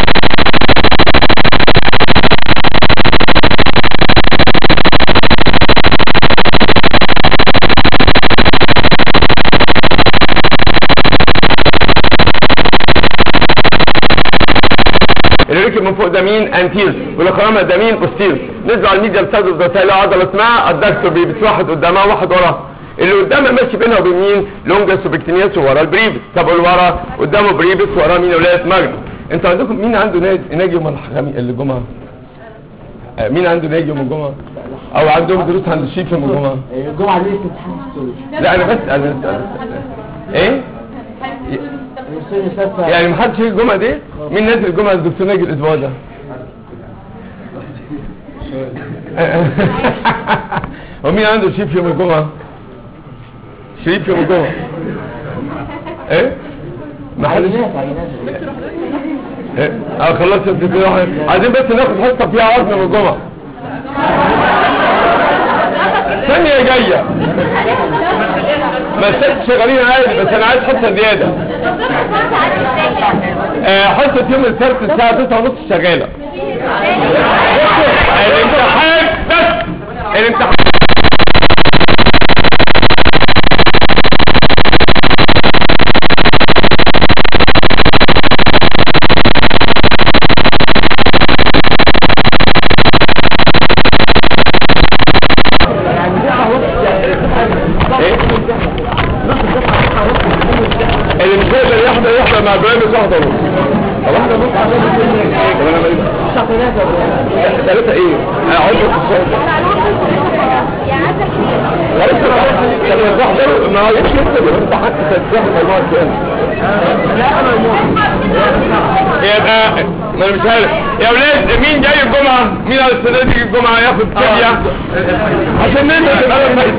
Speaker 2: اللي ركب من فوق ده مين انتير والاخرام ده مين بوستير نزلوا على الميديا بتاعته ده له عضله اسمها الدكتور بيبس واحد قدامها واحد وراها اللي قدامها ماشي بينها وبين مين لونجس وبكتينياس وورا البريبس طب اللي ورا قدامه بريبس وراه مين ولايه ماجنس انتوا عندكم مين عنده نادي ناجي يوم الخميس الجمعه آه، مين عنده ناجي يوم الجمعه او عندهم دروس عند الشيخ يوم الجمعه
Speaker 4: الجمعة دي امتحان هيستولوجي
Speaker 2: لا انا بسال انا بسال ايه
Speaker 4: السنة السادسة
Speaker 2: يعني محدش يجي الجمعه دي مين نازل الجمعه الدكتور ناجي الاسبوع ده ومين عنده شريف يوم الجمعه شريف يوم الجمعه ايه ما حدش
Speaker 4: عينات عينات
Speaker 2: إيه؟ اه خلصت الدكتور واحد. عايزين بس ناخد حصه فيها عظم يوم الجمعه ثانيه جايه ما الست شغالين عادي بس انا عايز حصه زياده آه، حصه يوم السبت الساعه 9 ونص شغاله الامتحان بس الامتحان إيه؟ اللي مش هيقدر يحضر يحضر مع ابراهيم واحده ونص طب واحده ونص طب انا مالي ثلاثه ايه؟ انا عاوز في الصوت خلاص طب يا تحضر ما يمشي انت انت حتى تنتهي الموضوع الثاني يبقى ما انا مش عارف يا ولاد مين جاي الجمعه؟ مين على السنه دي الجمعه ياخد كيمياء؟ عشان ننزل تبقى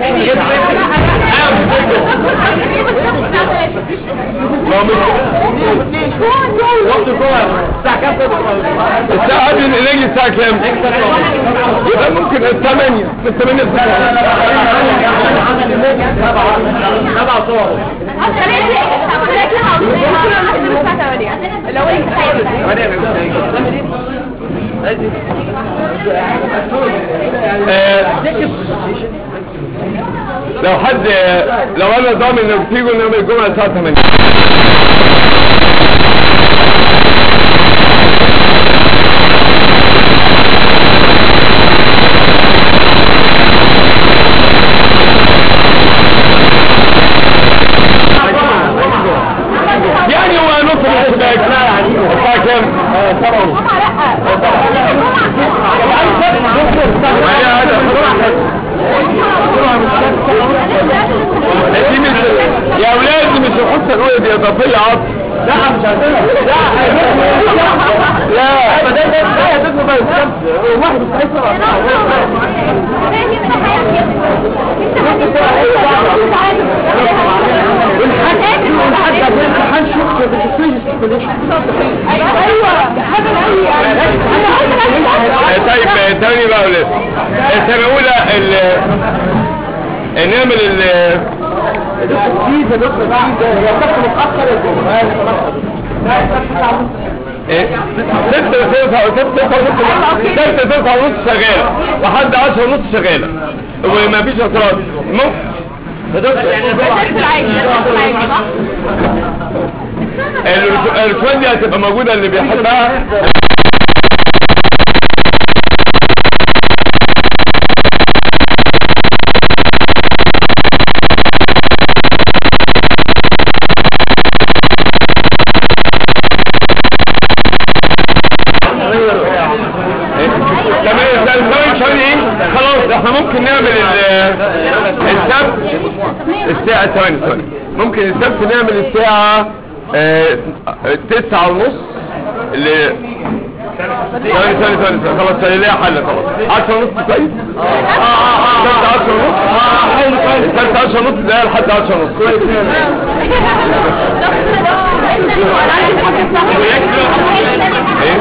Speaker 2: ما هو مش
Speaker 4: وقت الجمعة الساعة كام تبقى
Speaker 2: الساعة قبل نيجي الساعة كام؟ يبقى ممكن الثمانية من الثمانية
Speaker 4: سبع صور
Speaker 2: لو حد لو انا ضامن انك تيجوا يوم الجمعة الساعة 8 يعني هو نص الاشتباك الساعة كام؟ سبعة ونص هي هذا دي مش يا اولاد دي مش الحصه الاولى دي اضافيه عطف
Speaker 4: لا مش عندنا لا
Speaker 2: لا
Speaker 4: ما ده ده ده يا دكتور بقى الشمس واحد مش هيسمع شفت في الستيج
Speaker 1: ايوه حاجه
Speaker 2: آه، طيب آه، تاني بقى ولاد السنة الأولى ال- نعمل ال
Speaker 4: في في نص بقى هي بس متاخر يا
Speaker 2: إيه؟ ستة تسعة ستة تسعة ونص ستة تسعة ونص شغالة لحد عشرة ونص شغالة وما فيش اعتراض ممكن الرس- الرسومات دي هتبقى موجودة اللي بيحبها تمام ثواني ثواني ايه خلاص احنا ممكن نعمل ال- السبت الساعة ثواني ثواني ممكن السبت نعمل الساعة آه، تسعة ونص ل ثواني ثواني ثواني ثواني. خلاص ثاني ليها حل خلاص عشرة ونص كويس السبت عشرة ونص السبت عشرة ونص ده لحد عشرة ونص كويس ايه